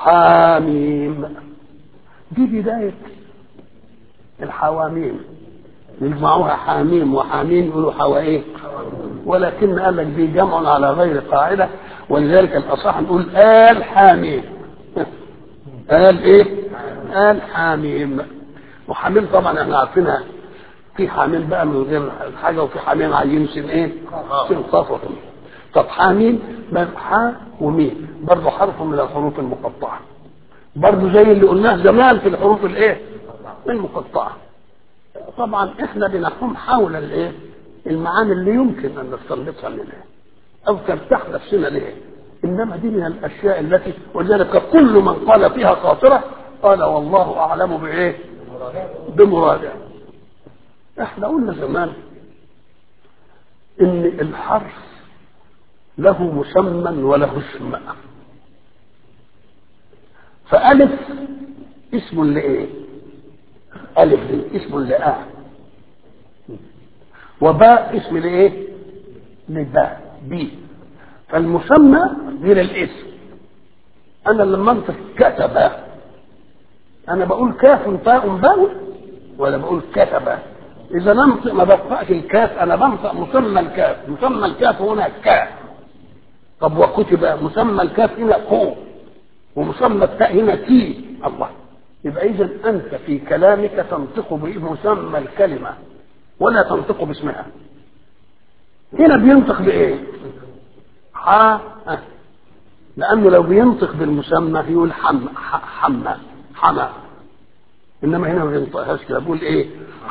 حاميم دي بداية الحواميم يجمعوها حاميم وحاميم يقولوا حوا ايه ولكن قال لك دي جمع على غير قاعدة ولذلك الأصح نقول آل حاميم قال ايه قال حاميم وحاميم طبعا احنا عارفينها في حاميم بقى من غير حاجه وفي حاميم عايزين سن ايه سن صفر طب حاميم حا وميم برضه حرف من الحروف المقطعه برضه زي اللي قلناه زمان في الحروف الايه المقطعه طبعا احنا بنقوم حول الايه المعاني اللي يمكن ان نستنبطها منها او ترتاح نفسنا ليه انما دي من الاشياء التي ولذلك كل من قال فيها خاطره قال والله اعلم بايه بمراده احنا قلنا زمان ان الحرف له مسمى وله اسم فألف اسم لإيه؟ ألف دي اسم لآ وباء اسم لإيه؟ لباء بي فالمسمى غير الاسم أنا لما أنطق كتب أنا بقول كاف فاء باء ولا بقول كتب إذا ننطق ما بقرأش الكاف أنا بنطق مسمى الكاف مسمى الكاف هنا كاف طب وكتب مسمى الكاف هنا قو ومسمى التاء هنا تي الله يبقى إذا أنت في كلامك تنطق بمسمى الكلمة ولا تنطق باسمها هنا بينطق بإيه؟ ح لأنه لو بينطق بالمسمى يقول حم حمى حمى انما هنا ما بينطقهاش كده بيقول ايه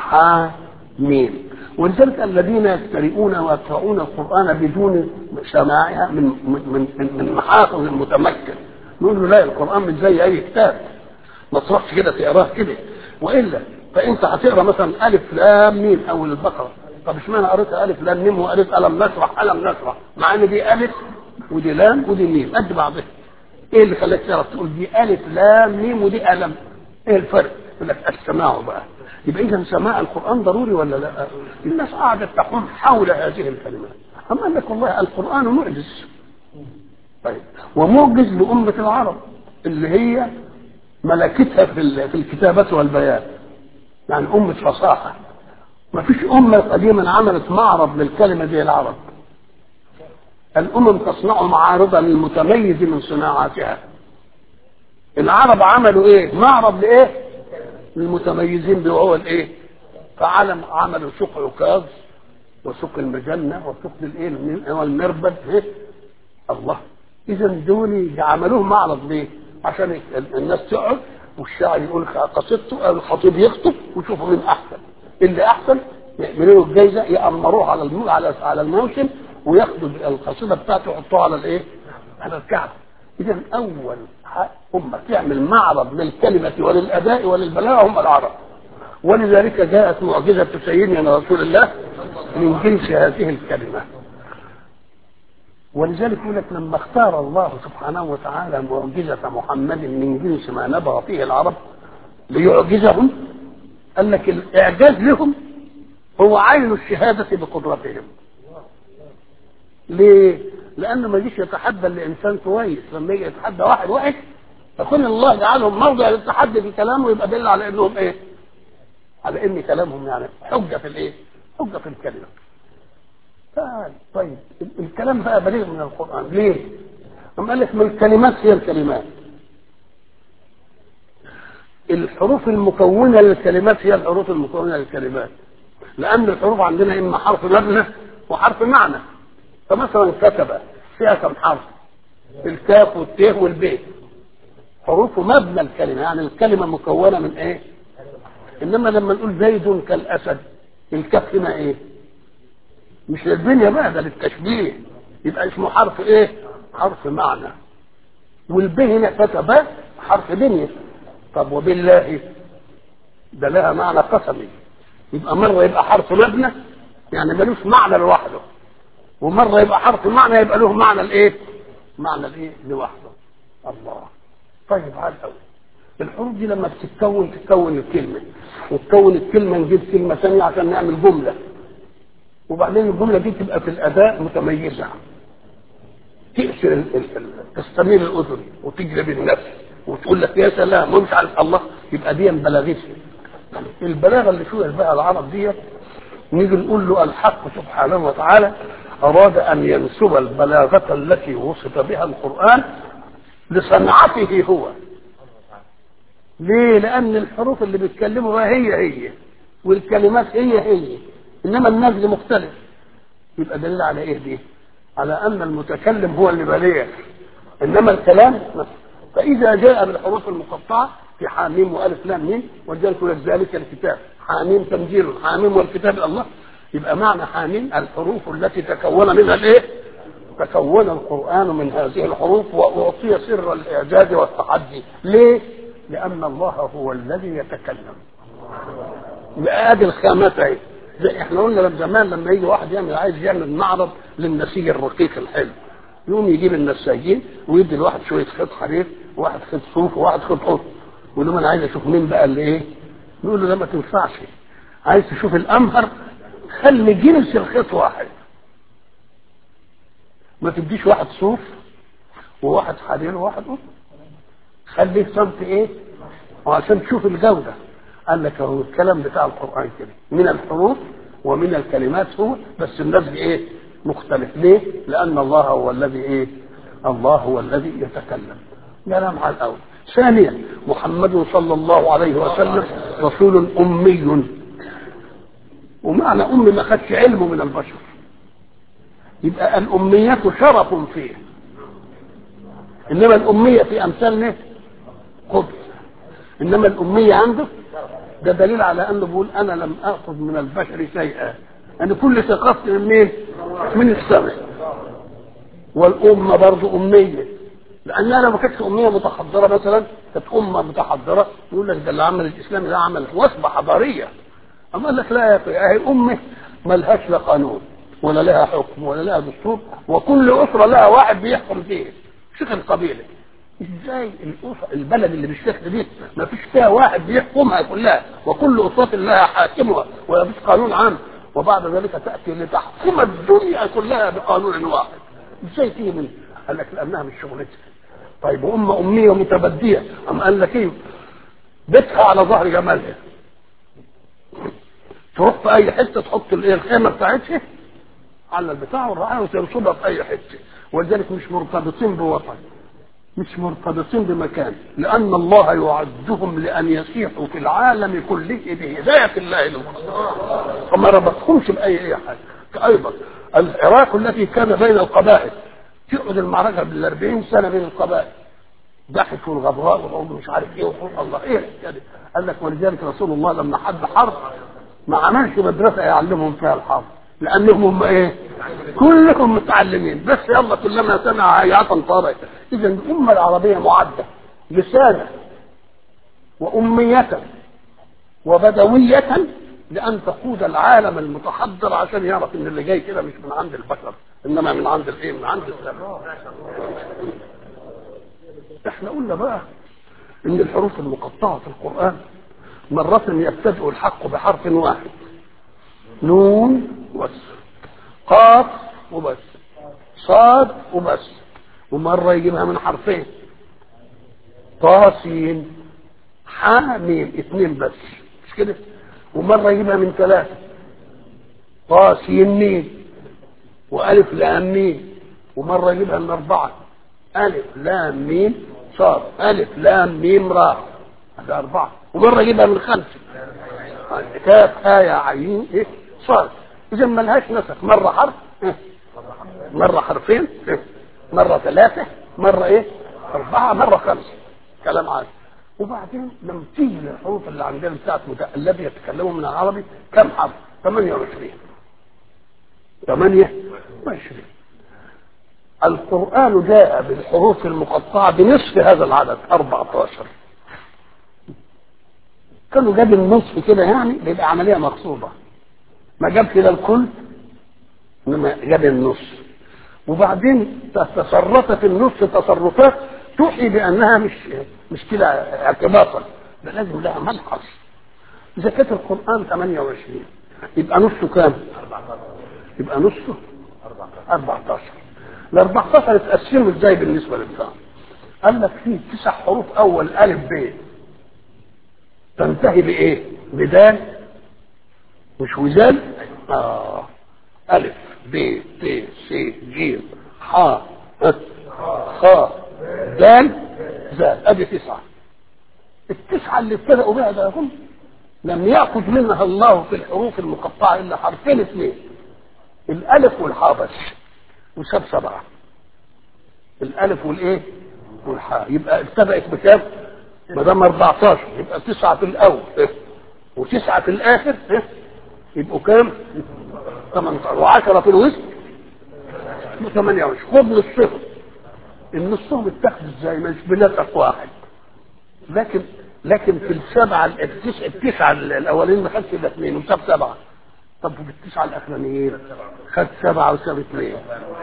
حاميم ولذلك الذين يقترئون ويقرؤون القران بدون سماعها من من من, من محافظ المتمكن نقول له لا القران مش زي اي كتاب ما تروحش كده تقراه كده والا فانت هتقرا مثلا الف لام ميم اول البقره طب اشمعنى قريت الف لام ميم وقريت الم نشرح الم نشرح مع ان دي الف ودي لام ودي ميم قد بعضها ايه اللي خلاك تعرف تقول دي الف لام ميم ودي الم ايه الفرق؟ يقول لك السماع بقى يبقى اذا سماع القران ضروري ولا لا؟ الناس قاعده تقوم حول هذه الكلمات اما قال لك والله القران معجز طيب ومعجز لأمة العرب اللي هي ملكتها في في الكتابة والبيان يعني أمة فصاحة ما فيش أمة قديما عملت معرض للكلمة زي العرب الأمم تصنع معارضا للمتميز من صناعاتها العرب عملوا ايه معرض لايه للمتميزين بهو الايه فعلم عملوا سوق عكاظ وسوق المجنة وسوق الايه والمربد إيه؟ الله اذا دول عملوه معرض ليه عشان الناس تقعد والشاعر يقول قصيدته الخطيب يخطب ويشوفوا مين احسن اللي احسن يعملوا له الجايزه يامروه على المو... على على الموسم وياخدوا القصيده بتاعته يحطوها على الايه؟ على الكعبه اذا اول امه تعمل معرض للكلمه وللاداء وللبلاغه هم العرب ولذلك جاءت معجزه سيدنا رسول الله من جنس هذه الكلمه ولذلك يقول لك لما اختار الله سبحانه وتعالى معجزه محمد من جنس ما نبغى فيه العرب ليعجزهم قال لك الاعجاز لهم هو عين الشهاده بقدرتهم ليه؟ لانه ما يجيش يتحدى لانسان كويس لما يجي يتحدى واحد وحش فكل الله جعلهم موضع للتحدي في كلامه يبقى دل على انهم ايه؟ على ان كلامهم يعني حجه في الايه؟ حجه في الكلمه. طيب الكلام بقى بليغ من القران ليه؟ أم قال لك من الكلمات هي الكلمات. الحروف المكونه للكلمات هي الحروف المكونه للكلمات. لان الحروف عندنا اما حرف مبنى وحرف معنى. فمثلا كتب فيها كم حرف الكاف والت والب حروف مبنى الكلمه يعني الكلمه مكونه من ايه انما لما نقول زيد كالاسد الكاف هنا ايه مش للبنيه بقى ده للتشبيه يبقى اسمه حرف ايه حرف معنى والب هنا كتب حرف بنيه طب وبالله ده لها معنى قسمي يبقى مره يبقى حرف مبنى يعني ملوش معنى لوحده ومره يبقى حرف معنى يبقى له معنى الايه؟ معنى الايه؟ لوحده. الله. طيب على الاول. الحروف دي لما بتتكون تتكون الكلمه وتكون الكلمه نجيب كلمه ثانيه عشان نعمل جمله. وبعدين الجمله دي تبقى في الاداء متميزه. تأسر تستميل الاذن وتجلب النفس وتقول لك يا سلام ومش عارف الله يبقى دي بلاغتها البلاغه اللي فيها بقى العرب ديت نيجي نقول له الحق سبحانه وتعالى اراد ان ينسب البلاغه التي وصف بها القران لصنعته هو ليه لان الحروف اللي بيتكلموا بها هي هي والكلمات هي هي انما النزل مختلف يبقى دليل على ايه دي على ان المتكلم هو اللي بليغ انما الكلام فاذا جاء بالحروف المقطعه في حاميم والف لام ميم وجعلت لك ذلك الكتاب حاميم تنزيل حاميم والكتاب الله يبقى معنى حاميم الحروف التي تكون منها الايه تكون القران من هذه الحروف واعطي سر الاعجاز والتحدي ليه لان الله هو الذي يتكلم ادي الخامات اهي زي احنا قلنا لما زمان لما يجي واحد يعمل عايز يعمل معرض للنسيج الرقيق الحلو يقوم يجيب النساجين ويدي لواحد شويه خيط حرير وواحد خيط صوف وواحد خيط قط ويقول لهم انا عايز اشوف مين بقى اللي ايه يقول له ده ما تنفعش عايز تشوف الامهر خلي جنس الخيط واحد ما تديش واحد صوف وواحد حرير وواحد قط خليه صمت ايه وعشان تشوف الجوده قال لك هو الكلام بتاع القران كده من الحروف ومن الكلمات هو بس الناس ايه مختلف ليه لان الله هو الذي ايه الله هو الذي يتكلم كلام على الاول ثانيا محمد صلى الله عليه وسلم رسول امي ومعنى امي ما خدش علمه من البشر يبقى الاميه شرف فيه انما الاميه في امثالنا قدس انما الاميه عنده ده دليل على انه بيقول انا لم اخذ من البشر شيئا انا كل ثقافتي من مين؟ من السماء والامه برضه اميه لانها لو ما كانتش اميه متحضره مثلا كانت امه متحضره يقول لك ده اللي عمل الاسلام ده عمل وصفه حضاريه اما قال لك لا يا اخي اهي امه ملهاش لا قانون ولا لها حكم ولا لها دستور وكل اسره لها واحد بيحكم فيه شيخ القبيله ازاي الأسرة البلد اللي بالشيخ دي ما فيش فيها واحد بيحكمها كلها وكل اسرة لها حاكمها ولا فيش قانون عام وبعد ذلك تاتي لتحكم الدنيا كلها بقانون واحد ازاي تيجي من قال لك لانها مش شغلتها طيب وامه اميه متبديه ام قال لك ايه بيتها على ظهر جمالها تروح في اي حته تحط الايه الخيمه بتاعتها على البتاع والرعايه وتنصبها في اي حته ولذلك مش مرتبطين بوطن مش مرتبطين بمكان لأن الله يعدهم لأن يسيحوا في العالم كله بهداية الله لهم فما ربطهمش بأي أي حاجة أيضا العراق التي كان بين القبائل تقعد المعركة بالأربعين سنة بين القبائل ضحك والغبراء والعود مش عارف ايه وقول الله ايه كده قال لك ولذلك رسول الله لما حد حرب ما عملش مدرسه يعلمهم فيها الحرب لانهم هم ايه كلهم متعلمين بس يلا كلما سمع هيعة طارئ اذا الامه العربيه معده لسانا واميه وبدويه لان تقود العالم المتحضر عشان يعرف ان اللي جاي كده مش من عند البشر انما من عند الايه من عند السماء احنا قلنا بقى ان الحروف المقطعه في القران مرة يبتدئ الحق بحرف واحد نون وبس قاف وبس صاد وبس ومرة يجيبها من حرفين طاسين حاميم اثنين بس مش كده ومرة يجيبها من ثلاثة طاسين ميم وألف لام ميم ومرة يجيبها من أربعة ألف لام ميم صاد ألف لام ميم راء هذا أربعة ومرة يجيبها من خمسة كاف آية عين إيه صاد إذا ما لهاش نسق مرة حرف إيه؟ مرة حرفين إيه؟ مرة ثلاثة مرة إيه أربعة مرة خمسة كلام عادي وبعدين لما تيجي الحروف اللي عندنا بتاعت الذي يتكلموا من العربي كم حرف؟ 28 28 القرآن جاء بالحروف المقطعة بنصف هذا العدد 14 كانوا جاب النصف كده يعني بيبقى عملية مقصودة ما جاب كده الكل انما جاب النص وبعدين تصرفت في النص تصرفات توحي بانها مش مش كده اعتباطا ده لازم لها ملحظ اذا كانت القران 28 يبقى نصه كام؟ يبقى نصه 14 ال 14 اتقسموا ازاي بالنسبه للفهم؟ قال لك فيه تسع حروف اول الف ب تنتهي بايه بدال مش وزال اه الف ب ت س ج ح خ دال زال ادي تسعه التسعه اللي ابتدأوا بها ده هم لم يأخذ منها الله في الحروف المقطعة إلا حرفين اثنين الألف والحاء بس وساب سبعة الألف والإيه؟ والحاء يبقى ابتدأت بكام؟ ما دام 14 يبقى تسعة في الأول إيه؟ وتسعة في الآخر إيه؟ يبقوا كام؟ 18 و10 في الوسط 28 خد نصهم النصهم اتخذ ازاي؟ مش بنسق واحد لكن لكن في السبعه التسعه التسعه الاولين ما خدش الا اثنين وساب سبعه طب في التسعه الاخرانيين خد سبعه وساب اثنين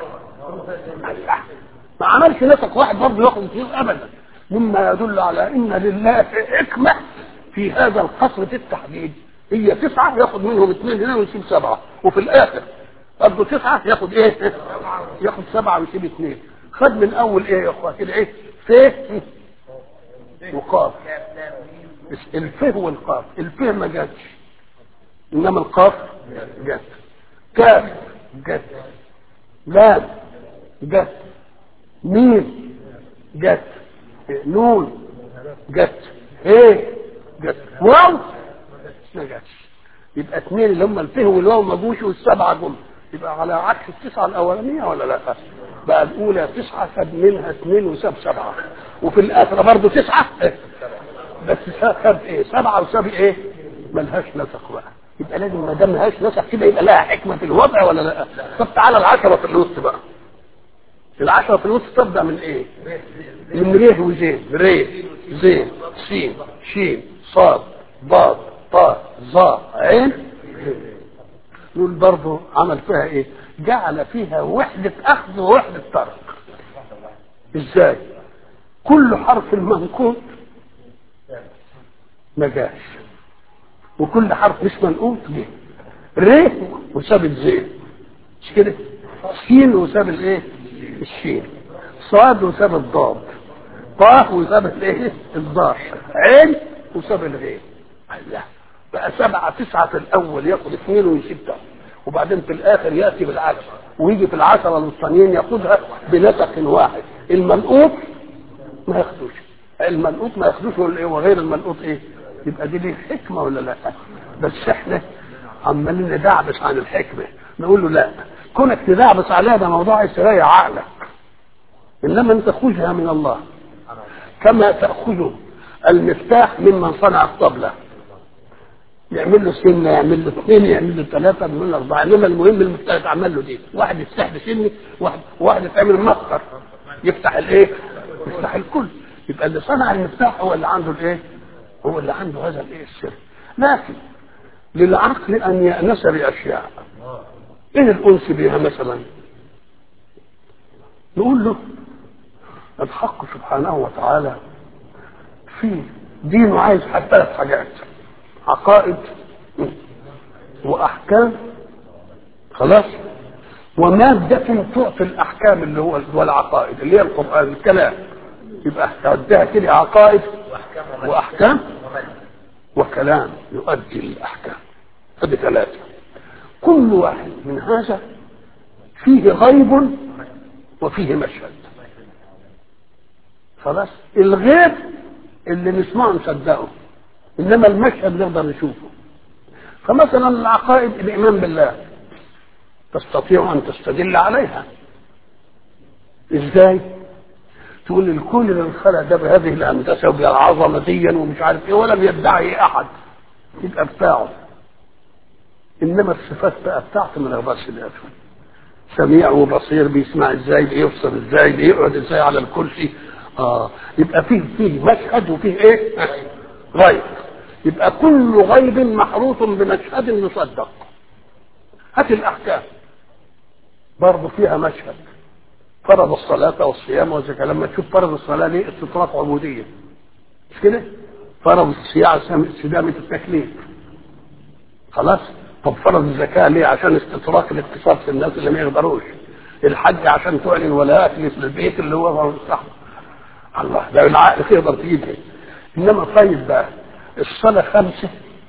ما عملش نسق واحد برضه ياخد اثنين ابدا مما يدل على ان لله حكمه في هذا القصر في التحديد هي تسعه ياخد منهم اثنين هنا ويسيب سبعه وفي الاخر برضه تسعه ياخد ايه؟ ياخد سبعه ويسيب اثنين خد من اول ايه يا اخوه كده ايه؟ فيه وقاف الفه والقاف الفه ما جاتش انما القاف جت كاف جت لام جت ميم جت نون جت ايه جت واو ما جاتش يبقى اثنين اللي هم الفه والواو ما جوش والسبعه جم يبقى على عكس التسعه الاولانيه ولا لا؟ بقى الاولى تسعه خد منها اثنين وساب سبعه وفي الاخره برضه تسعه بس خد ايه؟ سبعه وساب ايه؟ ملهاش نسق بقى يبقى لازم ما دام ملهاش نسق كده يبقى لها حكمه في الوضع ولا لا؟ طب تعالى العشره في الوسط بقى العشره في الوسط تبدا من ايه؟ من ريه وزين ريه زين سين شين صاد ضاد طاء ظا عين نقول برضه عمل فيها ايه؟ جعل فيها وحدة أخذ ووحدة ترك. إزاي؟ كل حرف منقوط ما جاش وكل حرف مش منقوط جه. ر وساب الزين مش كده؟ سين وساب الايه؟ الشين. صاد وساب الضاد. طاء وساب الايه؟ الضاد. عين وساب الغين. الله بقى سبعة تسعة في الأول ياخد اثنين ويسيب تاني. وبعدين في الاخر ياتي بالعكس ويجي في العشره الوسطانيين ياخذها بنسق واحد المنقوط ما ياخدوش المنقوط ما ياخدوش وغير المنقوط ايه يبقى دي ليه حكمه ولا لا بس احنا عمالين ندعبس عن الحكمه نقول له لا كونك تدعبس عليها ده موضوع يستريح عقلك انما انت خذها من الله كما تاخذ المفتاح ممن صنع الطبله يعمل له سنه يعمل له اثنين يعمل له ثلاثه يعمل له اربعه انما المهم المفتاح يتعمل له دي واحد يفتح بسنه واحد واحد يتعمل مخر يفتح الايه؟ يفتح الكل يبقى اللي صنع المفتاح هو اللي عنده الايه؟ هو اللي عنده هذا الايه السر لكن للعقل ان يأنس باشياء ايه الانس بها مثلا؟ نقول له الحق سبحانه وتعالى في دينه عايز حتى ثلاث حاجات عقائد واحكام خلاص ومادة تعطي الاحكام اللي هو والعقائد اللي هي القران الكلام يبقى تعديها كده عقائد واحكام وكلام يؤدي الاحكام هذه ثلاثه كل واحد من هذا فيه غيب وفيه مشهد خلاص الغيب اللي نسمعه نصدقه انما المشهد نقدر نشوفه فمثلا العقائد الايمان بالله تستطيع ان تستدل عليها ازاي تقول الكون اللي انخلق ده بهذه الهندسه وبالعظمه دي ومش عارف ايه ولم يدعي احد يبقى بتاعه انما الصفات بقى بتاعته ما نقدرش نفهم سميع وبصير بيسمع ازاي بيفصل ازاي بيقعد ازاي على الكرسي اه يبقى فيه فيه مشهد وفيه ايه غيب يبقى كل غيب محروط بمشهد يصدق هات الاحكام برضه فيها مشهد فرض الصلاة والصيام والزكاة لما تشوف فرض الصلاة ليه استطراق عبودية مش كده؟ فرض الصيام استدامة التكليف خلاص؟ طب فرض الزكاة ليه؟ عشان استطراق الاقتصاد في الناس اللي ما يقدروش الحج عشان تعلن ولاءات في البيت اللي هو صح الله ده العقل تقدر تجيبها انما طيب بقى الصلاه خمسه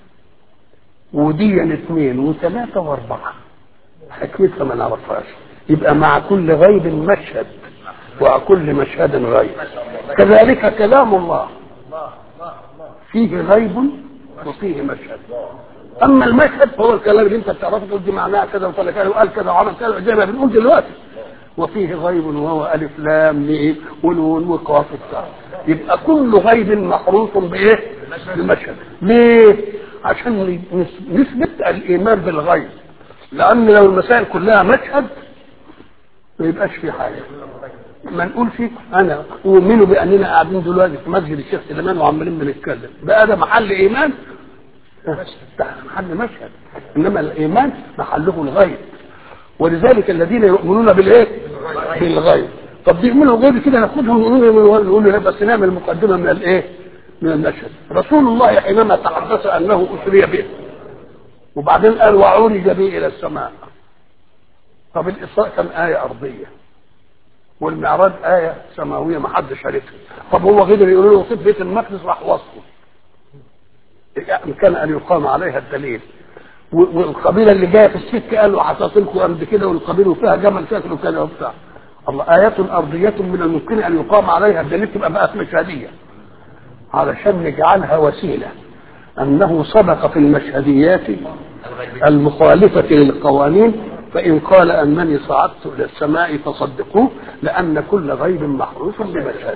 وديا اثنين وثلاثه واربعه حكمتها ما نعرفهاش يبقى مع كل غيب مشهد ومع كل مشهد غيب كذلك كلام الله فيه غيب وفيه مشهد اما المشهد هو الكلام اللي انت بتعرفه تقول دي معناها كذا وقال كذا وقال كذا وعمل كذا زي ما بنقول دلوقتي وفيه غيب وهو الف لام ميم ونون وقاف الساعه يبقى كل غيب محروس بايه؟ بالمشهد ليه؟ عشان نثبت الايمان بالغيب لان لو المسائل كلها مشهد ما يبقاش في حاجه ما نقولش انا اؤمن باننا قاعدين دلوقتي في مسجد الشيخ سليمان وعمالين بنتكلم بقى ده محل ايمان ده محل مشهد انما الايمان محله الغيب ولذلك الذين يؤمنون بالايه؟ بالغيب طب بيؤمنوا غير كده ناخدهم نقول له بس نعمل مقدمه من الايه؟ من المشهد رسول الله حينما تحدث انه اسري به وبعدين قال وعرج به الى السماء طب الاسراء كان ايه ارضيه والمعراج آية سماوية ما حدش عرفها طب هو قدر يقول له وصف بيت المقدس راح وصفه يعني كان أن يقام عليها الدليل والقبيلة اللي جاية في السكة قالوا حصلتلكم قبل كده والقبيلة فيها جمل شكله كذا وبتاع الله آيات أرضية من الممكن أن يقام عليها الدليل تبقى بقى مشهدية علشان نجعلها وسيلة أنه سبق في المشهديات المخالفة للقوانين فإن قال أنني صعدت إلى السماء فصدقوه لأن كل غيب محروس بمشهد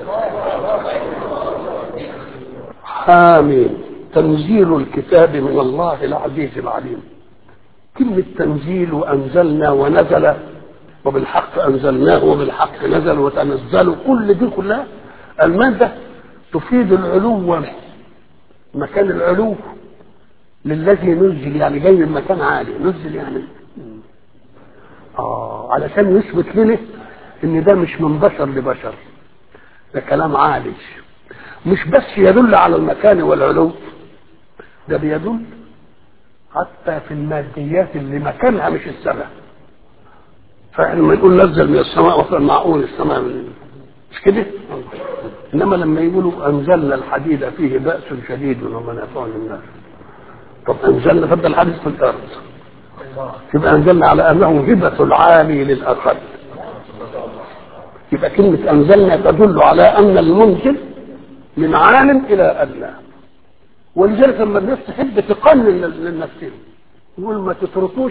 حامين تنزيل الكتاب من الله العزيز العليم كلمة تنزيل وأنزلنا ونزل وبالحق أنزلناه وبالحق نزل وتنزلوا كل دي كلها المادة تفيد العلو مكان العلو للذي نزل يعني جاي من مكان عالي نزل يعني آه علشان يثبت لنا ان ده مش من بشر لبشر ده كلام عالي مش بس يدل على المكان والعلو ده بيدل حتى في الماديات اللي مكانها مش السماء فاحنا لما نقول نزل من السماء وصل معقول السماء من مش كده انما لما يقولوا انزلنا الحديد فيه باس شديد ومنافع للناس طب انزلنا فضل الحديد في الارض يبقى انزلنا على انه هبه العالي للاقل يبقى كلمه انزلنا تدل على ان المنزل من عالم الى ادنى ولذلك لما الناس تحب تقنن لنفسهم يقول ما تتركوش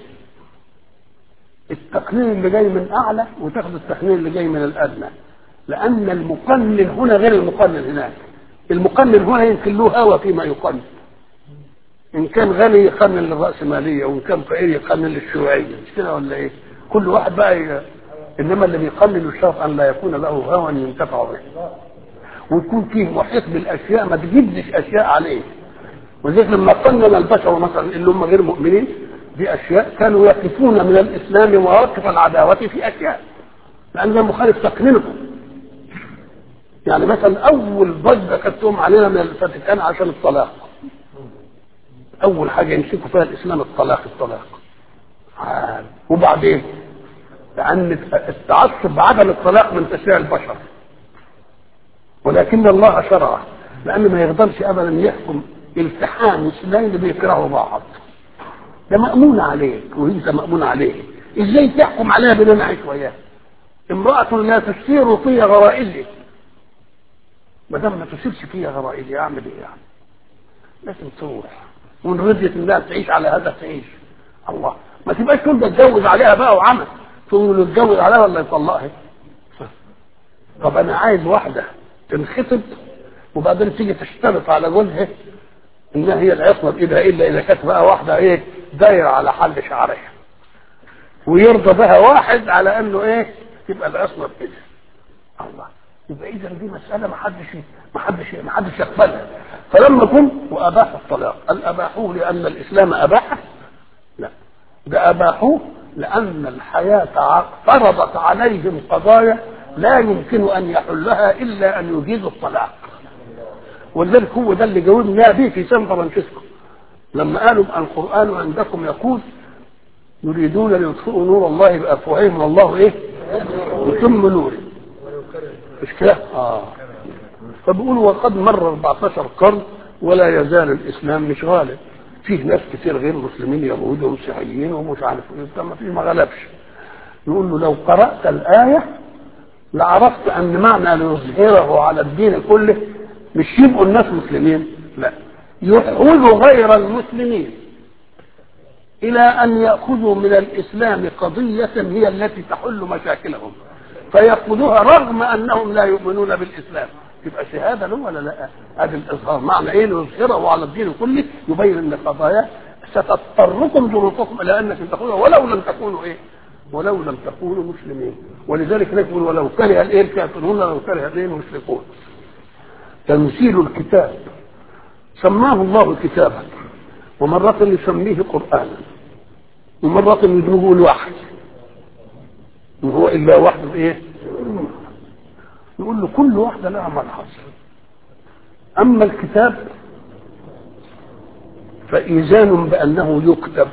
التقنين اللي جاي من اعلى وتاخد التقنين اللي جاي من الادنى لان المقنن هنا غير المقنن هناك المقنن هنا يمكن له هوى فيما يقنن ان كان غني يقنن للراسماليه وان كان فقير يقنن للشيوعيه مش كده ولا ايه كل واحد بقى ي... انما اللي بيقنن الشرط ان لا يكون له هوى ينتفع به ويكون فيه محيط بالاشياء ما تجدش اشياء عليه ولذلك لما قنن البشر مثلا اللي هم غير مؤمنين باشياء كانوا يقفون من الاسلام مواقف العداوه في اشياء لان ده مخالف تقنينهم يعني مثلا اول ضجه كانت تقوم علينا من الفاتيكان عشان الطلاق اول حاجه يمسكوا فيها الاسلام الطلاق الطلاق وبعدين لان التعصب بعدم الطلاق من تشريع البشر ولكن الله شرعه لان ما يقدرش ابدا يحكم التحام اثنين بيكرهوا بعض ده مأمون عليك وانت مأمون عليه ازاي تحكم عليها بان انا عايش وياها امرأة لا تسير في غرائزي ما دام ما تسيرش فيها غرائزي اعمل ايه يعني لازم تروح وان رضيت انها تعيش على هذا تعيش الله ما تبقاش تقول ده اتجوز عليها بقى وعمل تقول له اتجوز عليها ولا يطلقها طب انا عايز واحده تنخطب وبعدين تيجي تشترط على جوزها انها هي العصمه بايدها الا اذا كانت بقى واحده ايه دايره على حل شعرها ويرضى بها واحد على انه ايه تبقى العصمه بايدها الله يبقى اذا دي مساله ما حدش ما حدش ما حدش يقبلها فلما كن واباح الطلاق هل اباحوه لان الاسلام اباحه؟ لا ده اباحوه لان الحياه فرضت عليهم قضايا لا يمكن ان يحلها الا ان يجيزوا الطلاق ولذلك هو ده اللي جاوبنا به في سان فرانسيسكو لما قالوا القران عندكم يقول يريدون ليطفئوا نور الله بافواههم والله ايه؟ يتم نوره مش كده؟ اه فبيقولوا وقد مر 14 قرن ولا يزال الاسلام مش غالب فيه ناس كتير غير مسلمين يهود ومسيحيين ومش عارف ايه ما فيه ما غلبش يقول له لو قرات الايه لعرفت ان معنى ليظهره على الدين كله مش يبقوا الناس مسلمين لا يحوز غير المسلمين الى ان ياخذوا من الاسلام قضيه هي التي تحل مشاكلهم فياخذوها رغم انهم لا يؤمنون بالاسلام تبقى شهاده له ولا لا؟ ادي الاظهار معنى ايه ليظهره على الدين كله يبين ان قضايا ستضطركم ظروفكم الى انكم تقولوا ولو لم تكونوا ايه؟ ولو لم تكونوا مسلمين ولذلك نقول ولو كره الايه الكافرون ولو كره الايه المشركون تنزيل الكتاب سماه الله كتابا ومرة يسميه قرآنا ومرة يدعوه الوحي وهو إلا وحده إيه؟ يقول له كل واحدة لها ملحظ أما الكتاب فإيزان بأنه يكتب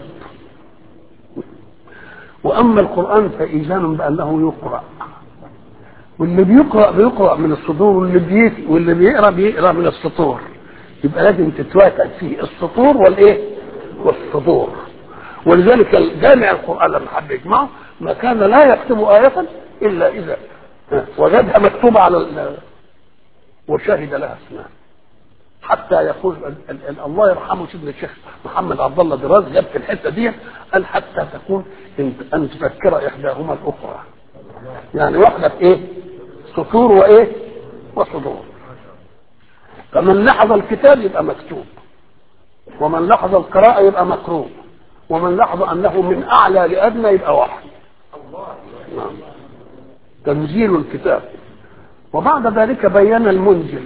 وأما القرآن فإيزان بأنه يقرأ واللي بيقرأ بيقرأ من الصدور واللي بيت واللي بيقرأ بيقرأ من السطور يبقى لازم تتواكد فيه السطور والإيه؟ والصدور ولذلك جامع القرآن لما حب يجمعه ما كان لا يكتب آية إلا إذا وجدها مكتوبة على ال... وشهد لها اسمها حتى يقول ال... ال... الله يرحمه سيدنا الشيخ محمد عبد الله دراز جاب في الحته دي قال حتى تكون ان, أن تذكر احداهما الاخرى يعني واحده في ايه؟ سطور وايه؟ وصدور فمن لحظ الكتاب يبقى مكتوب ومن لحظ القراءة يبقى مقروء ومن لحظ أنه من أعلى لأدنى يبقى واحد نعم. تنزيل الكتاب وبعد ذلك بين المنزل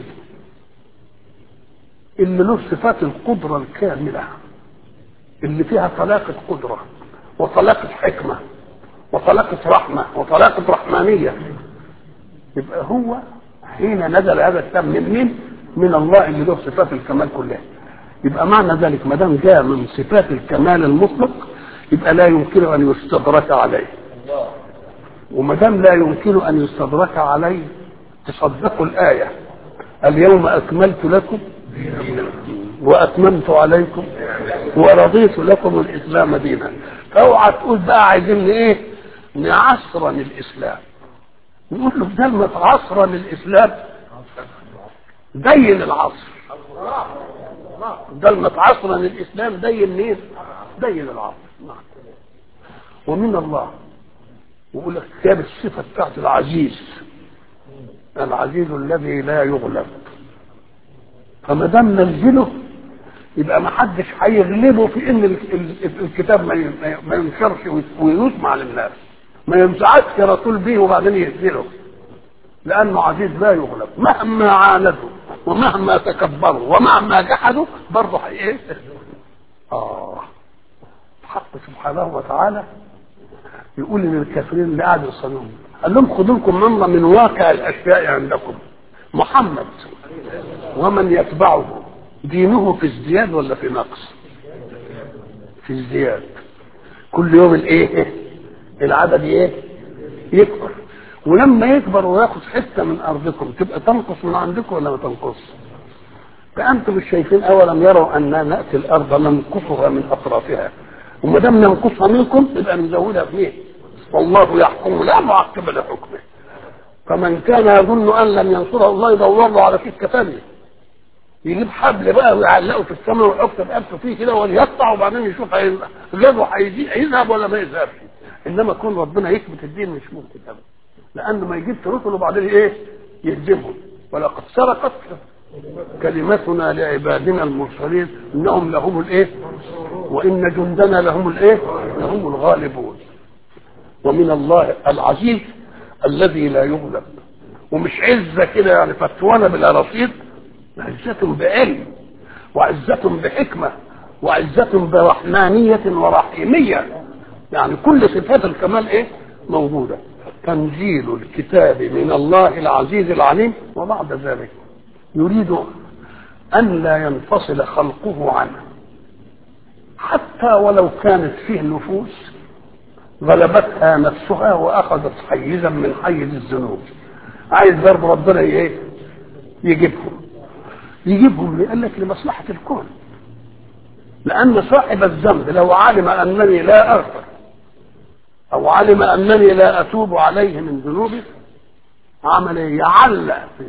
اللي له صفات القدرة الكاملة اللي فيها طلاقة قدرة وطلاقة حكمة وطلاقة رحمة وطلاقة رحمانية يبقى هو حين نزل هذا الكتاب من مين؟ من الله اللي له صفات الكمال كلها يبقى معنى ذلك ما دام جاء من صفات الكمال المطلق يبقى لا يمكن ان يستدرك عليه وما دام لا يمكن ان يستدرك عليه تصدقوا الايه اليوم اكملت لكم واتممت عليكم ورضيت لكم الاسلام دينا اوعى تقول بقى عايزين ايه نعصرن الاسلام نقول له بدل ما تعصرن الاسلام دين العصر بدل ما تعصرن الاسلام دين مين دين العصر نعم ومن الله ويقول لك كتاب الصفه بتاعت العزيز العزيز الذي لا يغلب فما دام نزله يبقى ما حدش هيغلبه في ان ال- ال- الكتاب ما ي- ما ينشرش ويسمع للناس ما ينفعش رسول به وبعدين يهزله لانه عزيز لا يغلب مهما عاندوا ومهما تكبروا ومهما جحدوا برضه هي ايه؟ اه الحق سبحانه وتعالى يقول للكافرين اللي قاعدوا يصلون قال لهم خذوا لكم نمره من واقع الاشياء عندكم محمد ومن يتبعه دينه في ازدياد ولا في نقص في ازدياد كل يوم الايه العدد ايه يكبر ولما يكبر وياخد حته من ارضكم تبقى تنقص من عندكم ولا ما تنقص فانتم مش شايفين اولم يروا اننا ناتي الارض ننقصها من اطرافها وما دام ننقصها منكم يبقى نزودها في مين والله يحكم لا معقب لحكمه فمن كان يظن ان لن ينصره الله يدور له على سكه ثانيه يجيب حبل بقى ويعلقه في السماء ويحط رقبته فيه كده وليقطع وبعدين يشوف هي- غيره هيجي- هيذهب ولا ما يذهبش انما كون ربنا يثبت الدين مش ممكن ابدا لانه ما يجيبش رسل وبعدين ايه يهزمهم ولقد سرقت كلمتنا لعبادنا المرسلين انهم لهم الايه وان جندنا لهم الايه لهم الغالبون ومن الله العزيز الذي لا يغلب ومش عزه كده يعني فتوانه بلا رصيد عزة بعلم وعزة بحكمة وعزة برحمانية ورحيمية يعني كل صفات الكمال ايه موجودة تنزيل الكتاب من الله العزيز العليم وبعد ذلك يريد أن لا ينفصل خلقه عنه حتى ولو كانت فيه نفوس غلبتها نفسها واخذت حيزا من حيز الذنوب عايز برضه ربنا ايه يجيبهم يجيبهم ليه؟ قال لك لمصلحة الكون لأن صاحب الذنب لو علم أنني لا أغفر أو علم أنني لا أتوب عليه من ذنوبه عمل إيه؟ يعلق في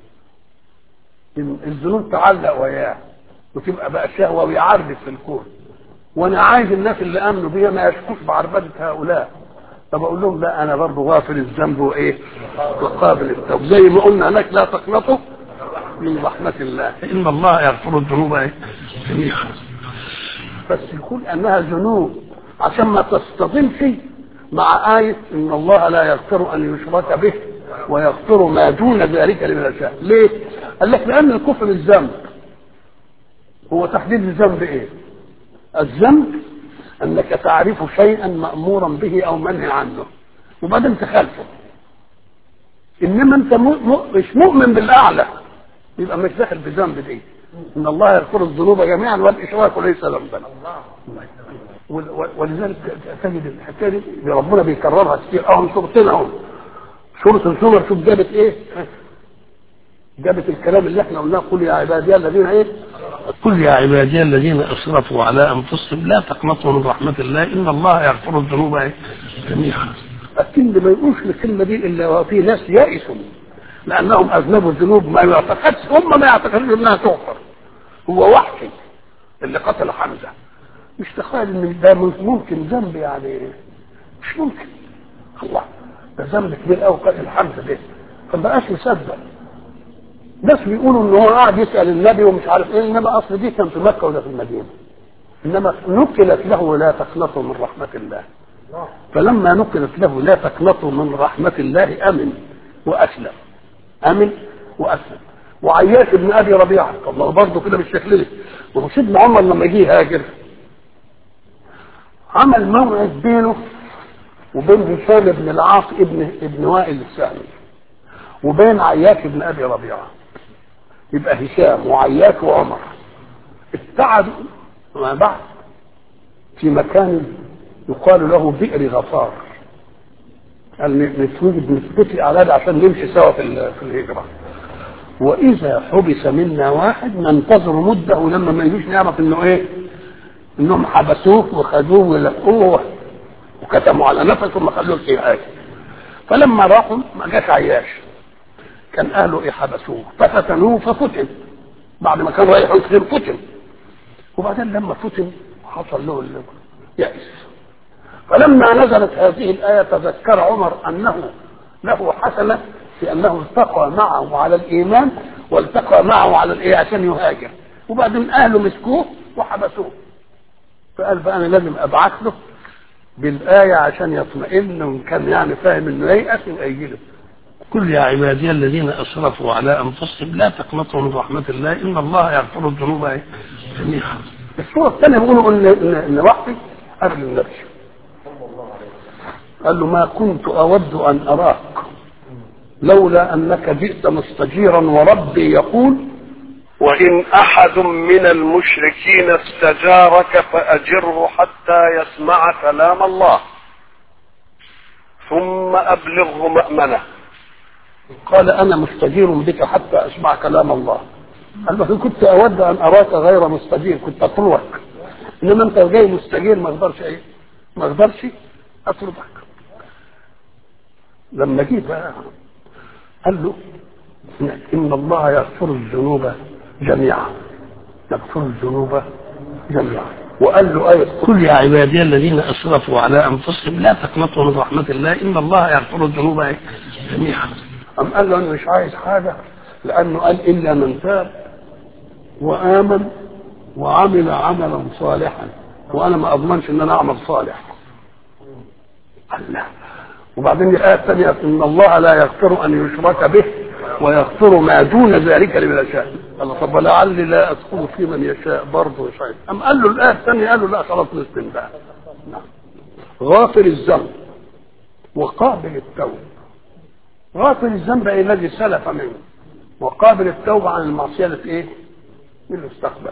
الذنوب تعلق وياه وتبقى بقى شهوة ويعربد في الكون وأنا عايز الناس اللي آمنوا بيا ما يشكوش بعربدة هؤلاء طب أقول لهم لا أنا برضه غافل الذنب وإيه وقابل التوب زي ما قلنا هناك لا تقنطوا من رحمة الله إن الله يغفر الذنوب إيه جميعا بس يقول انها ذنوب عشان ما تصطدمش مع آية إن الله لا يغفر أن يشرك به ويغفر ما دون ذلك لمن يشاء، ليه؟ قال لك لأن الكفر الذنب هو تحديد الذنب إيه؟ الذنب أنك تعرف شيئا مأمورا به أو منهي عنه وبعدين تخالفه إنما أنت مش مؤمن بالأعلى يبقى مش داخل بذنب دي ان الله يغفر الذنوب جميعا والاشراك ليس ذنبا ولذلك تجد الحكايه دي ربنا بيكررها كتير اهم سورتين اهم سوره الزمر شوف جابت ايه جابت الكلام اللي احنا قلناه قل يا عبادي الذين ايه قل يا عبادي الذين اسرفوا على انفسهم لا تقنطوا من رحمه الله ان الله يغفر الذنوب ايه جميعا لكن ما يقولش الكلمه دي الا وفي ناس يائسوا لانهم اذنبوا الذنوب ما يعتقدش هم ما يعتقدون انها تغفر هو وحشي اللي قتل حمزه مش تخيل ان ده ممكن ذنب يعني مش ممكن الله ده ذنب كبير قوي قتل حمزه ده فما بقاش يصدق ناس بيقولوا ان هو قاعد يسال النبي ومش عارف ايه انما اصل دي كان في مكه ولا في المدينه انما نقلت له لا تقنطوا من رحمه الله فلما نقلت له لا تقنطوا من رحمه الله امن واسلم امن واسلم وعياش بن ابي ربيعه الله برضه كده بالشكل ده وهو سيدنا عمر لما جه هاجر عمل موعد بينه وبين هشام بن العاص ابن ابن وائل السهمي وبين عياش بن ابي ربيعه يبقى هشام وعياش وعمر ابتعدوا مع بعض في مكان يقال له بئر غفار قال نتوجد نتفق على ده عشان نمشي سوا في في الهجره واذا حبس منا واحد ننتظر مده ولما ما يجوش نعرف انه ايه انهم حبسوه وخدوه ولقوه وكتموا على نفسه ما خلوش في حاجه فلما راحوا ما جاش عياش كان اهله ايه حبسوه ففتنوه ففتن بعد ما كان رايح يسلم فتن وبعدين لما فتن حصل له يأس فلما نزلت هذه الآية تذكر عمر أنه له حسنة في أنه التقى معه على الإيمان والتقى معه على الإيه عشان يهاجر وبعدين أهله مسكوه وحبسوه فقال بقى أنا لازم أبعث له بالآية عشان يطمئن وإن كان يعني فاهم إنه ييأس يبقى يجي له قل يا عبادي الذين أسرفوا على أنفسهم لا تقنطوا من رحمة الله إن الله يغفر الذنوب جميعا الصورة الثانية بيقولوا إن إن, إن وحدي قبل النبي قال له ما كنت أود أن أراك لولا أنك جئت مستجيرا وربي يقول وإن أحد من المشركين استجارك فأجره حتى يسمع كلام الله ثم أبلغه مأمنه قال أنا مستجير بك حتى أسمع كلام الله قال له كنت أود أن أراك غير مستجير كنت أطلبك إنما أنت جاي مستجير ما أقدرش إيه ما أقدرش أطلبك لما جه بقى قال له إن الله يغفر الذنوب جميعا يغفر الذنوب جميعا وقال له آية قل يا عبادي الذين أسرفوا على أنفسهم لا تقنطوا من رحمة الله إن الله يغفر الذنوب جميعا أم قال له أنا مش عايز حاجة لأنه قال إلا من تاب وآمن وعمل عملا صالحا وأنا ما أضمنش إن أنا أعمل صالح قال لا وبعدين الآية الثانية إن الله لا يغفر أن يشرك به ويغفر ما دون ذلك لمن يشاء قال طب لعلي لا أدخل في من يشاء برضه يشاء أم قال له الآية الثانية قال له لا خلاص نسلم بقى نعم غافر الذنب وقابل التوب غافر الذنب أي الذي سلف منه وقابل التوبة عن المعصية التي إيه؟ من المستقبل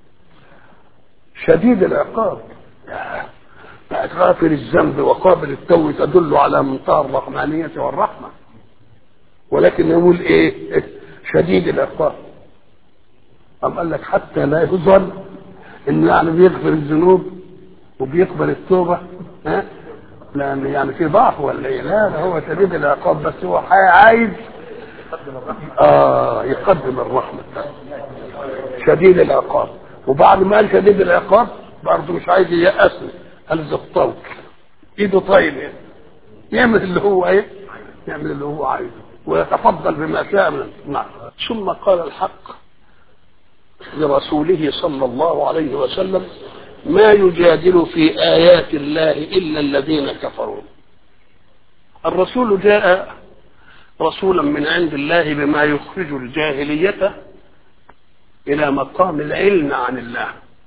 شديد العقاب بقت غافر الذنب وقابل التوبة تدل على منتهى الرحمانية والرحمة ولكن يقول ايه شديد العقاب أم قال لك حتى لا يظن إنه يعني بيغفر الذنوب وبيقبل التوبة ها لأن يعني في ضعف ولا إيه؟ لا ده هو شديد العقاب بس هو عايز آه يقدم الرحمة شديد العقاب وبعد ما قال شديد العقاب برضه مش عايز ييأسني قال زقطوك ايده طايله يعمل اللي هو ايه يعمل اللي هو عايزه ويتفضل بما شاء من نعم ثم قال الحق لرسوله صلى الله عليه وسلم ما يجادل في آيات الله إلا الذين كفروا الرسول جاء رسولا من عند الله بما يخرج الجاهلية إلى مقام العلم عن الله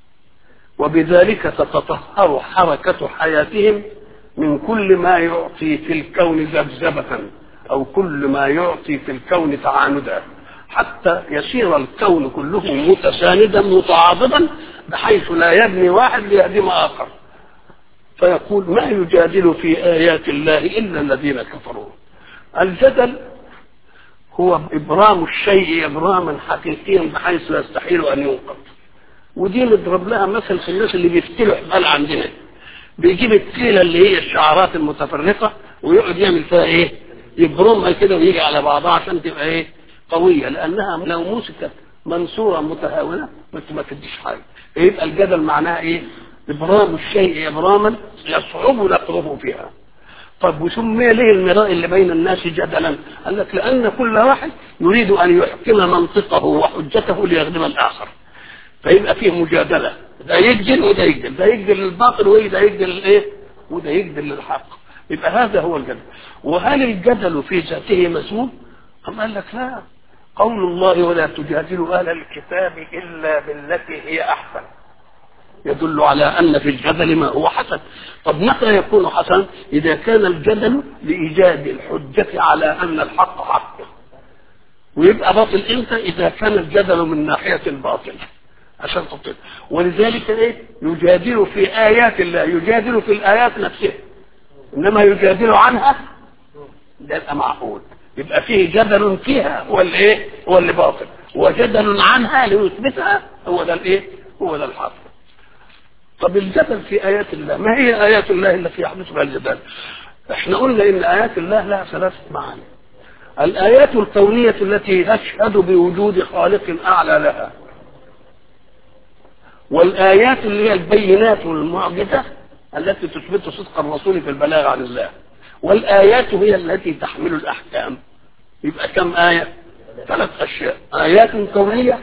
وبذلك تتطهر حركة حياتهم من كل ما يعطي في الكون ذبذبة أو كل ما يعطي في الكون تعاندا حتى يصير الكون كله متساندا متعاضدا بحيث لا يبني واحد ليهدم آخر فيقول ما يجادل في آيات الله إلا الذين كفروا الجدل هو إبرام الشيء إبراما حقيقيا بحيث لا يستحيل أن ينقض ودي نضرب لها مثل في الناس اللي بيفتلوا حبال عندنا بيجيب التيله اللي هي الشعرات المتفرقه ويقعد يعمل فيها ايه؟ يبرمها كده ويجي على بعضها عشان تبقى ايه؟ قويه لانها لو مسكت منصوره متهاونه بس ما تديش حاجه يبقى الجدل معناها ايه؟ ابرام الشيء ابراما يصعب نقضه فيها طب وسمي ليه المراء اللي بين الناس جدلا؟ قال لك لان كل واحد يريد ان يحكم منطقه وحجته ليخدم الاخر فيبقى فيه مجادله ده يجدل وده يجدل ده يجدل للباطل وده يجدل للايه وده يجدل للحق يبقى هذا هو الجدل وهل الجدل في ذاته مذموم أم قال لك لا قول الله ولا تجادلوا أهل الكتاب إلا بالتي هي أحسن يدل على أن في الجدل ما هو حسن طب متى يكون حسن إذا كان الجدل لإيجاد الحجة على أن الحق حق ويبقى باطل إمتى إذا كان الجدل من ناحية الباطل عشان تبطل ولذلك ايه يجادل في ايات الله يجادل في الايات نفسها انما يجادل عنها ده يبقى معقول يبقى فيه جدل فيها هو اللي ايه هو اللي باطل وجدل عنها ليثبتها هو ده الايه هو ده الحق طب الجدل في ايات الله ما هي ايات الله التي يحدث بها الجدال احنا قلنا ان ايات الله لها ثلاثه معاني الايات الكونيه التي تشهد بوجود خالق اعلى لها والآيات اللي هي البينات والمعجزة التي تثبت صدق الرسول في البلاغ عن الله والآيات هي التي تحمل الأحكام يبقى كم آية ثلاث أشياء آيات كونية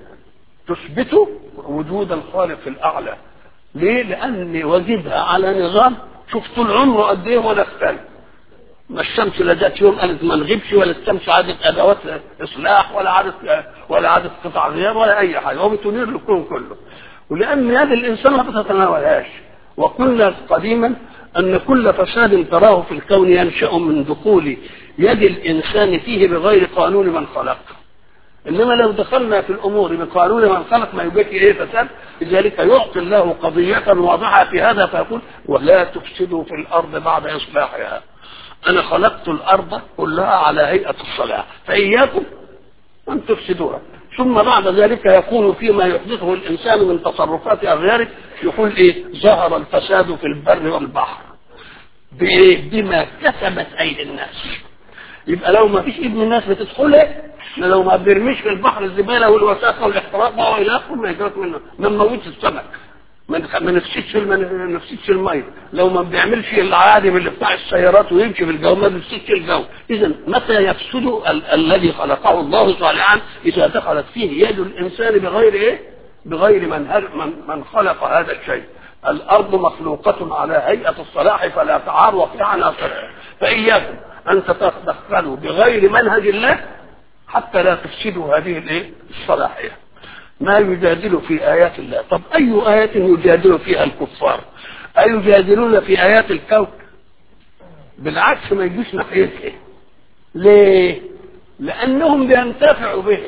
تثبت وجود الخالق الأعلى ليه؟ لأن وجدها على نظام شوف طول عمره قد إيه ولا اختلف ما الشمس لا جت يوم قالت ما نغيبش ولا الشمس عادت ادوات اصلاح ولا عادت ولا عادت قطع غيار ولا اي حاجه هو بتنير الكون كله ولان هذا الانسان ما بتتناولهاش وقلنا قديما ان كل فساد تراه في الكون ينشا من دخول يد الانسان فيه بغير قانون من خلق انما لو دخلنا في الامور بقانون من خلق ما يبقى ايه فساد لذلك يعطي الله قضيه واضحه في هذا فيقول ولا تفسدوا في الارض بعد اصلاحها انا خلقت الارض كلها على هيئه الصلاه فاياكم ان تفسدوها ثم بعد ذلك يكون فيما يحدثه الانسان من تصرفات اغياره يقول ايه ظهر الفساد في البر والبحر بايه بما كسبت ايدي الناس يبقى لو ما فيش ابن الناس بتدخله لو ما بيرميش في البحر الزباله والوساخه والاحتراق والى اخره ما يجرت منه ما نموتش السمك ما نفسدش ما نفسدش الميه لو ما بيعملش العادم اللي بتاع السيارات ويمشي في الجو ما بيفسدش الجو اذا متى يفسد ال- الذي خلقه الله صالحا اذا دخلت فيه يد الانسان بغير ايه بغير من, هل من, من خلق هذا الشيء الارض مخلوقه على هيئه الصلاح فلا تعارض فيها عناصرها فاياكم ان تتدخلوا بغير منهج الله حتى لا تفسدوا هذه الايه الصلاحيه ما يجادل في آيات الله طب أي آية يجادل فيها الكفار أيجادلون في آيات الكون بالعكس ما يجوش ناحيتها ليه لأنهم بينتفعوا به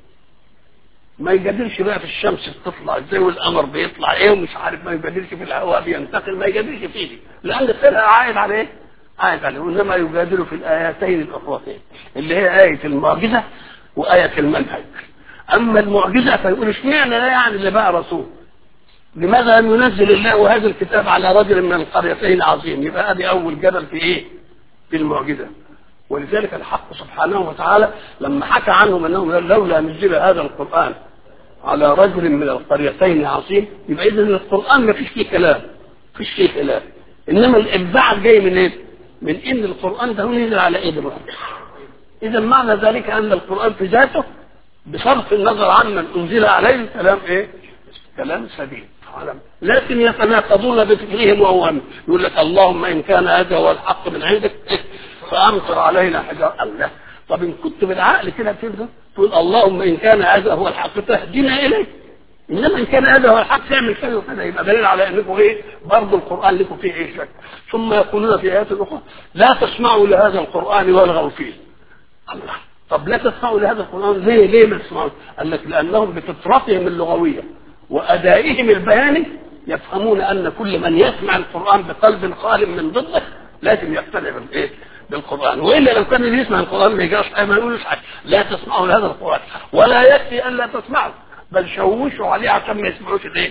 ما يجادلش بقى في الشمس بتطلع ازاي والقمر بيطلع ايه ومش عارف ما يجادلش في الهواء بينتقل ما يجادلش فيه دي لان الخلق عائد على ايه؟ عائد عليه وانما يجادل في الايتين الاخرتين اللي هي ايه المعجزه وآية المنهج أما المعجزة فيقول اشمعنى لا يعني اللي بقى رسول لماذا لم ينزل الله هذا الكتاب على رجل من القريتين عظيم يبقى هذه أول جدل في إيه في المعجزة ولذلك الحق سبحانه وتعالى لما حكى عنهم أنهم لولا نزل هذا القرآن على رجل من القريتين عظيم يبقى إذا القرآن ما فيش فيه كلام فيش فيه كلام إنما الإبداع جاي من إيه؟ من إن القرآن ده نزل على إيه دلوقتي إذا معنى ذلك أن القرآن في ذاته بصرف النظر عمن أنزل عليه كلام إيه؟ كلام سديد لكن يتناقضون بفكرهم وأوهامهم يقول لك اللهم إن كان هذا هو الحق من عندك فأمطر علينا حجارة الله طب إن كنت بالعقل كده تقدر تقول اللهم إن كان هذا هو الحق تهدينا إليه انما ان كان هذا هو الحق تعمل كذا وكذا يبقى دليل على انكم ايه برضه القران لكم فيه ايه شك ثم يقولون في ايات اخرى لا تسمعوا لهذا القران والغوا فيه الله طب لا تسمعوا لهذا القران ليه ليه ما تسمعوا قال لك لانهم بفطرتهم اللغويه وادائهم البياني يفهمون ان كل من يسمع القران بقلب خال من ضده لازم يقتنع بالايه بالقران والا لو كان اللي يسمع القران ما يجراش حاجه ما يقولوش حاجه لا تسمعوا لهذا القران ولا يكفي ان لا تسمعوا بل شوشوا عليه عشان ما يسمعوش الايه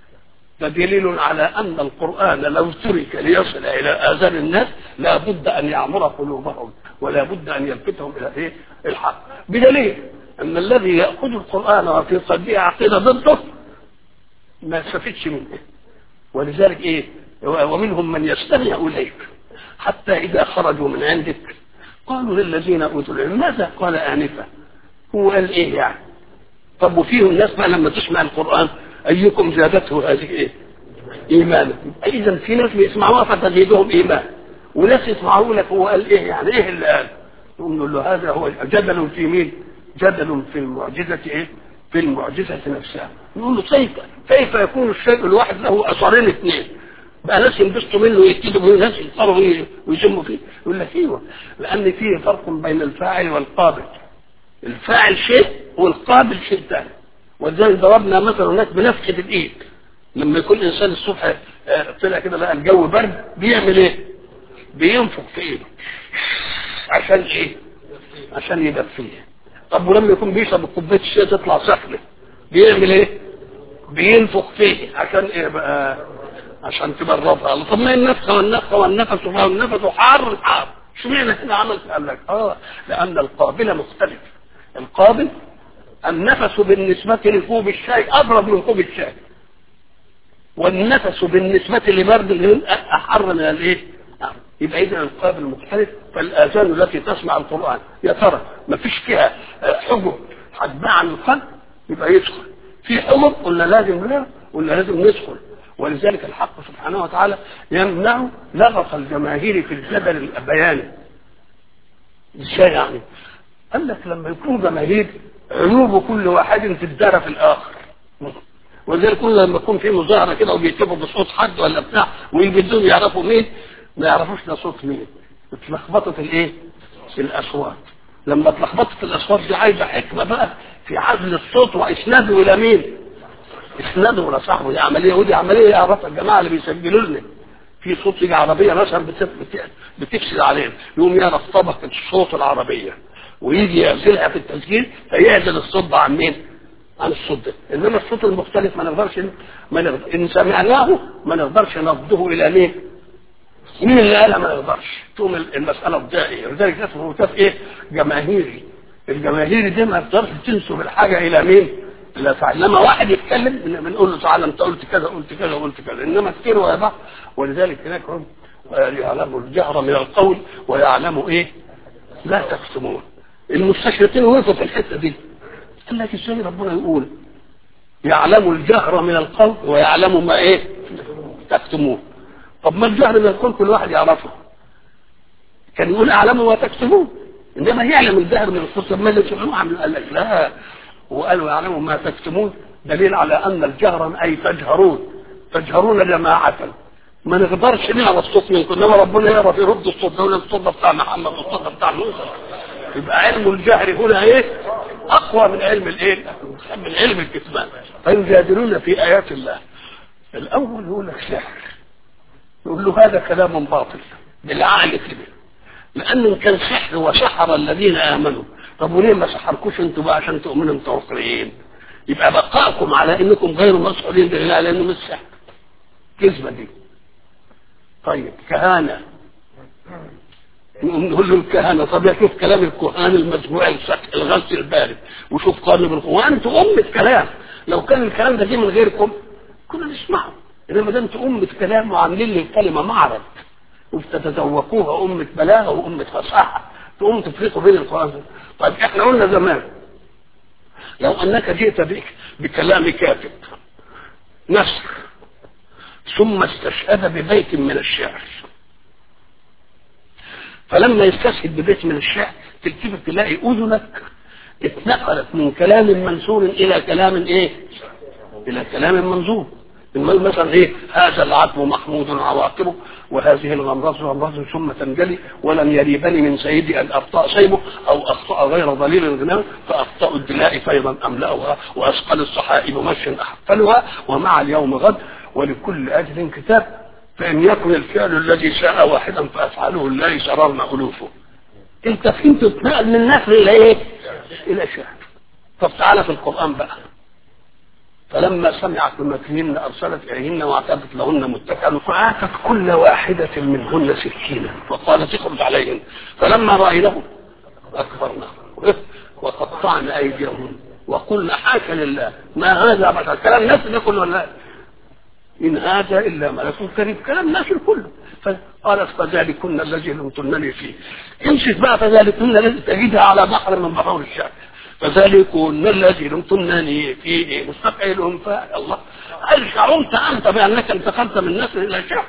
ده دليل على ان القران لو ترك ليصل الى اذان الناس لا بد ان يعمر قلوبهم ولا بد ان يلفتهم الى ايه الحق بدليل ان الذي ياخذ القران وفي قلبه عقيده ضده ما يستفدش منه ولذلك ايه ومنهم من يستمع اليك حتى اذا خرجوا من عندك قالوا للذين اوتوا العلم ماذا قال انفا هو قال ايه يعني طب وفيهم الناس بقى لما تسمع القرآن أيكم زادته هذه إيه؟ إيمانا إذا في ناس بيسمعوها فتزيدهم إيمان وناس يسمعوا لك هو قال إيه يعني إيه اللي قال؟ نقول له هذا هو جدل في مين؟ جدل في المعجزة إيه؟ في المعجزة نفسها نقول له كيف كيف يكون الشيء الواحد له أثرين اثنين بقى ناس ينبسطوا منه ويكتبوا منه ناس يضطروا ويسموا فيه يقول لك ايوه لان فيه فرق بين الفاعل والقابل الفاعل شيء والقابل شيء ثاني ولذلك ضربنا مثلا هناك بنفخة الايد لما يكون انسان الصبح طلع كده لقى الجو برد بيعمل ايه؟ بينفخ في ايده عشان ايه؟ عشان يدفيه طب ولما يكون بيشرب كوبايه الشاي تطلع سخنه بيعمل ايه؟ بينفخ فيه عشان ايه بقى؟ عشان تبردها طب ما النفخه والنفخه والنفس والنفس حار حار اشمعنى هنا عمل قال لك اه لان القابله مختلف القابل النفس بالنسبة لكوب الشاي أبرد من كوب الشاي والنفس بالنسبة لبرد الهند أحر من الإيه؟ يبقى إذا القابل مختلف فالآذان التي تسمع القرآن يا ترى ما فيش فيها حجب حجبها عن القلب يبقى يدخل في حجب قلنا لازم لا قلنا لازم ندخل ولذلك الحق سبحانه وتعالى يمنع لغط الجماهير في الجدل البياني ازاي يعني؟ قال لك لما يكون جماهير عيوب كل واحد تدار في الاخر ولذلك كل لما يكون في مظاهره كده وبيكتبوا بصوت حد ولا بتاع ويجدون يعرفوا مين ما يعرفوش ده صوت مين اتلخبطت الايه؟ الاصوات لما اتلخبطت الاصوات دي عايزه حكمه بقى في عزل الصوت واسناده الى مين؟ اسناده الى صاحبه دي عمليه ودي عمليه يعرفها الجماعه اللي بيسجلوا لنا في صوت يجي عربيه مثلا بتفسد علينا يقوم يعرف طبقه الصوت العربيه ويجي يعزلها في التسجيل فيعزل الصوت ده عن مين؟ عن الصوت ده انما الصوت المختلف ما نقدرش ما نقدر ان سمعناه ما نقدرش نرده الى مين؟ مين اللي قالها ما نقدرش تقوم المساله تضيع ولذلك اسمه هتاف ايه؟ جماهيري الجماهيري دي ما تقدرش تنسب الحاجه الى مين؟ لا فعل لما واحد يتكلم بنقول له تعالى انت قلت كذا قلت كذا قلت كذا انما كتير ويا بعض ولذلك هناك هم يعلم الجهر من القول ويعلم ايه؟ لا تكتمون المستشرقين وقفوا في الحته دي قال لك ازاي ربنا يقول يعلم الجهر من القول ويعلم ما ايه تكتمون طب ما الجهر من القول كل واحد يعرفه كان يقول اعلم ما تكتمون انما يعلم الجهر من القول طب ما اللي تسمعوه قال لك لا وقالوا يعلم ما تكتمون دليل على ان الجهر اي تجهرون تجهرون جماعه ما نقدرش نعرف صوت منكم انما ربنا يعرف يرد الصوت ده الصوت ده بتاع محمد والصوت بتاع موسى يبقى علم الجهر هنا ايه اقوى من علم الايه من علم الكتمان فيجادلون في ايات الله الاول يقول لك سحر يقول له هذا كلام باطل بالعقل كده لان كان سحر وسحر الذين امنوا طب وليه ما سحركوش انتوا بقى عشان تؤمنوا انتوا اخرين يبقى بقائكم على انكم غير مسؤولين بالله لانه مش سحر كذبه دي طيب كهانه نقول له الكهنه طب يا شوف كلام الكهان المسموع السطح الغسل البارد وشوف قارن بالقران انتوا أمة كلام لو كان الكلام ده جه من غيركم كنا نسمعه انما ده انتوا أمة كلام وعاملين لي الكلمه معرض وبتتذوقوها أمة بلاغه وأمة فصاحه تقوم تفرقوا بين القران طيب احنا قلنا زمان لو انك جئت بك بكلام كاتب نسر ثم استشهد ببيت من الشعر فلما يستشهد ببيت من الشعر تلتفت تلاقي اذنك اتنقلت من كلام منثور الى كلام ايه؟ الى كلام منظور مثلا ايه هذا العتب محمود عواقبه وهذه الغمرة غمرة ثم تنجلي ولم يريبني من سيدي ان اخطا شيبه او اخطا غير ضليل الغنام فاخطا الدلاء فيضا املاها واثقل الصحائب مشي احفلها ومع اليوم غد ولكل اجل كتاب فان يكن الفعل الذي شاء واحدا فافعله الله شررنا الوفه انت فهمت تتنقل من النثر الى ايه؟ الى شعر طب تعالى في القران بقى فلما سمعت بمكرهن ارسلت اليهن واعتدت لهن متكئا فاتت كل واحده منهن سكينا وقالت اخرج عليهن فلما راينه اكبرنا وقطعن ايديهن وقلنا حاشا لله ما هذا بشر كلام الناس ده كله ولا ان هذا الا ملك كريم كلام الناس كله فقالت فذلكن الذي لمتنني فيه امشت بقى فذلكن الذي تجدها على بحر من بحور الشام فذلكن الذي لمتنني فيه مستقيل الله هل شعرت انت بانك انتقلت من نسل الى شعر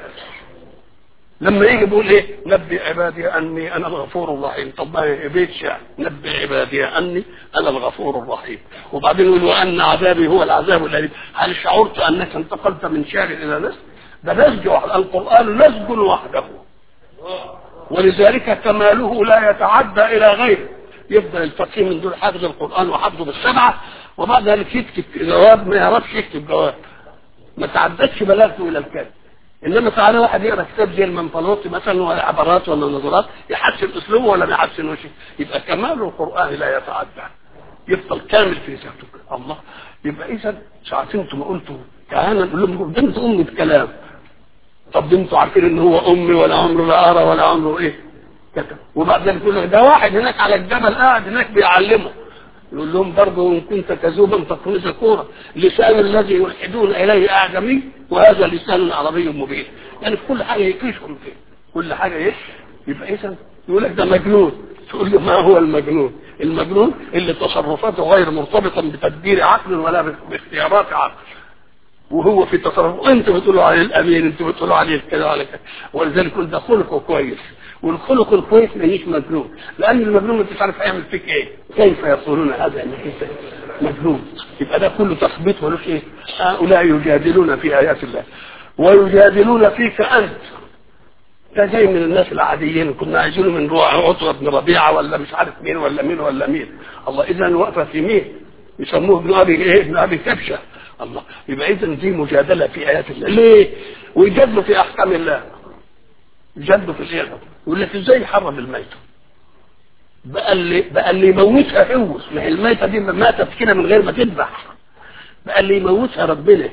لما يجي بيقول ايه نبي عبادي اني انا الغفور الرحيم طب ما بيت شعر نبي عبادي اني انا الغفور الرحيم وبعدين يقول وان عذابي هو العذاب الاليم هل شعرت انك انتقلت من شعر الى نسل ده نسج وحده القران نسج وحده ولذلك كماله لا يتعدى الى غيره يفضل الفقيه من دول حافظ القران وحافظه بالسبعه وبعد ذلك يكتب جواب ما يعرفش يكتب جواب ما تعدتش بلاغته الى الكلام انما تعالى واحد يقرا كتاب زي المنفلوطي مثلا ولا عبارات ولا نظرات يحسن اسلوبه ولا ما يحسنوش يبقى كمال القران لا يتعدى يفضل كامل في ذاته الله يبقى اذا ساعتين انتم قلتوا كهانا نقول لهم ده انتوا امه كلام طب انتوا عارفين ان هو امي ولا عمره لا ارى ولا عمره ايه كتب وبعد ذلك يقول لك ده واحد هناك على الجبل قاعد هناك بيعلمه يقول لهم برضه ان كنت كذوبا فكن ذكورا لسان الذي يلحدون اليه اعجمي وهذا لسان عربي مبين يعني في كل حاجه يكيشهم فيه كل حاجه ايه يبقى اذا يقول لك ده مجنون تقول له ما هو المجنون المجنون اللي تصرفاته غير مرتبطه بتدبير عقل ولا باختيارات عقل وهو في تصرف انت بتقولوا عليه الامين انت بتقولوا عليه كذا ولا كذا ولذلك يقول ده خلقه كويس والخلق الكويس ما يجيش مجنون لان المجنون انت مش عارف هيعمل فيك ايه كيف يقولون هذا انك انت مجنون يبقى ده كله تخبيط ملوش ايه هؤلاء يجادلون في ايات الله ويجادلون فيك انت ده جاي من الناس العاديين كنا عايزينه من روح عطوة بن ربيعة ولا مش عارف مين ولا مين ولا مين الله إذا واقفة في مين يسموه ابن أبي إيه ابن أبي كبشة الله يبقى إذا دي مجادلة في آيات الله ليه؟ ويجادلوا في أحكام الله يجادلوا في الإيه يقول لك إزاي يحرم الميتة بقى اللي بقى اللي يموتها هو ما هي الميتة دي ماتت كده من غير ما تذبح بقى اللي يموتها ربنا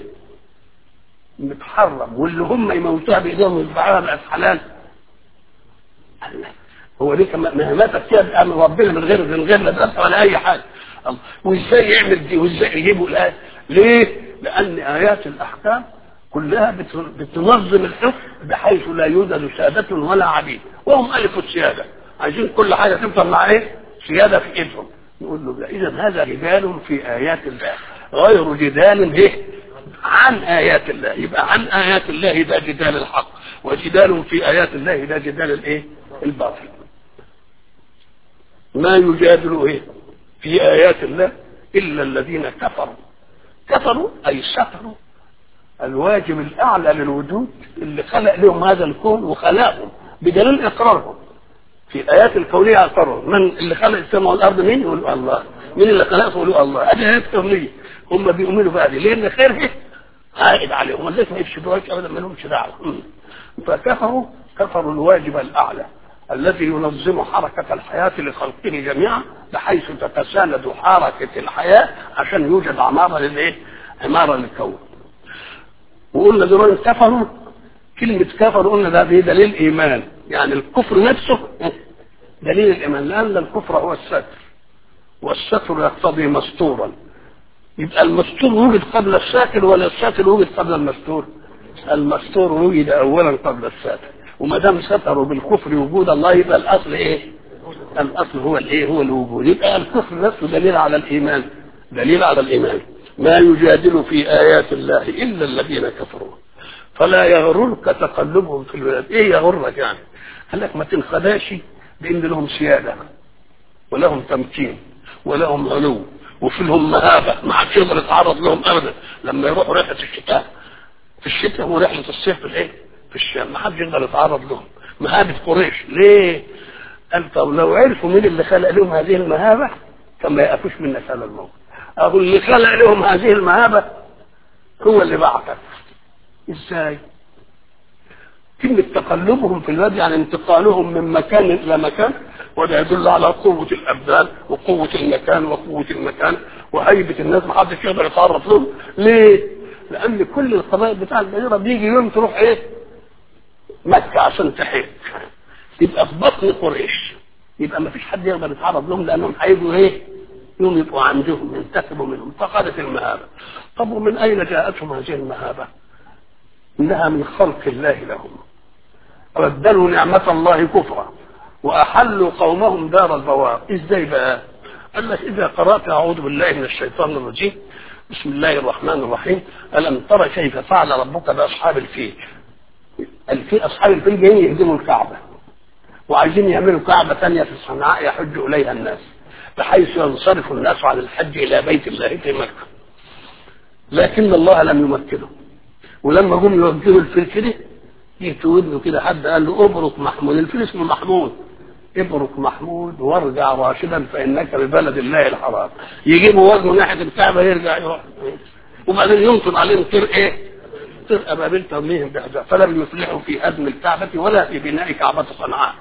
متحرم واللي هم يموتوها بايديهم ويذبحوها بقت حلال الله هو ليه ما ماتت كده بامر ربنا من غير من غير لا ذبح ولا اي حاجه الله وازاي يعمل دي وازاي يجيبوا الايه ليه؟ لان ايات الاحكام كلها بتنظم الحكم بحيث لا يوجد سادة ولا عبيد وهم ألف السيادة عايزين كل حاجة تفضل مع إيه؟ سيادة في إيدهم نقول له إذا هذا جدال في آيات الله غير جدال إيه؟ عن آيات الله يبقى عن آيات الله ده جدال الحق وجدال في آيات الله ده جدال الإيه؟ الباطل ما يجادل إيه؟ في آيات الله إلا الذين كفروا كفروا أي سفروا الواجب الاعلى للوجود اللي خلق لهم هذا الكون وخلقهم بدليل اقرارهم في الايات الكونيه اقروا من اللي خلق السماء والارض مين يقولوا الله مين اللي خلقه يقولوا الله ادي ايات كونيه هم بيؤمنوا بقى دي لان خيره عائد عليهم وليس ما يفسدوهاش ابدا ما لهمش دعوه فكفروا كفروا الواجب الاعلى الذي ينظم حركة الحياة لخلقه جميعا بحيث تتساند حركة الحياة عشان يوجد عمارة للايه؟ عمارة للكون. وقلنا دول كفروا كلمة كفروا قلنا ده في دليل إيمان يعني الكفر نفسه دليل الإيمان لأن الكفر هو الستر والستر يقتضي مستورا يبقى المستور وجد قبل الساتر ولا الساتر وجد قبل المستور المستور وجد اولا قبل الساتر وما دام ستروا بالكفر وجود الله يبقى الاصل ايه الاصل هو الايه هو الوجود يبقى الكفر نفسه دليل على الايمان دليل على الايمان ما يجادل في ايات الله الا الذين كفروا فلا يغررك تقلبهم في البلاد ايه يغرك يعني قال لك ما تنخدعش بان لهم سياده ولهم تمكين ولهم علو وفي لهم مهابه ما حدش يقدر يتعرض لهم ابدا لما يروحوا رحله الشتاء في الشتاء ورحله الصيف في الايه؟ في الشام ما حدش يقدر يتعرض لهم مهابه قريش ليه؟ قال طب لو عرفوا مين اللي خلق لهم هذه المهابه كان ما يقفوش من نسال الموت اقول اللي خلق لهم هذه المهابه هو اللي بعثك ازاي؟ كلمة تقلبهم في الوادي يعني انتقالهم من مكان إلى مكان وده يدل على قوة الأبدان وقوة المكان وقوة المكان وهيبة الناس ما حدش يقدر يتعرف لهم ليه؟ لأن كل القبائل بتاع الجزيرة بيجي يوم تروح إيه؟ مكة عشان تحج يبقى في بطن قريش يبقى ما فيش حد يقدر يتعرض لهم لأنهم هيجوا إيه؟ يوم يبقوا عندهم ينتسبوا منهم فقدت المهابة طب ومن أين جاءتهم هذه المهابة؟ إنها من خلق الله لهم بدلوا نعمة الله كفرا وأحلوا قومهم دار البوار إزاي بقى قال لك إذا قرأت أعوذ بالله من الشيطان الرجيم بسم الله الرحمن الرحيم ألم ترى كيف فعل ربك بأصحاب الفيل الفيل أصحاب الفيل جايين يهدموا الكعبة وعايزين يعملوا كعبة ثانية في صنعاء يحج إليها الناس بحيث ينصرف الناس عن الحج إلى بيت الله في مكة لكن الله لم يمكنه ولما جم يوجهوا الفيل كده جيت ودنه كده حد قال له ابرك محمود الفيل اسمه محمود ابرك محمود وارجع راشدا فانك ببلد الله الحرام يجيبوا وزنه ناحيه الكعبه يرجع يروح وبعدين ينطر عليهم طير ايه؟ طير ابابيل ترميهم باحجار فلم يفلحوا في هدم الكعبه ولا في بناء كعبه صنعاء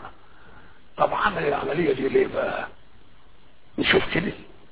طب عمل العمليه دي ليه بقى؟ نشوف كده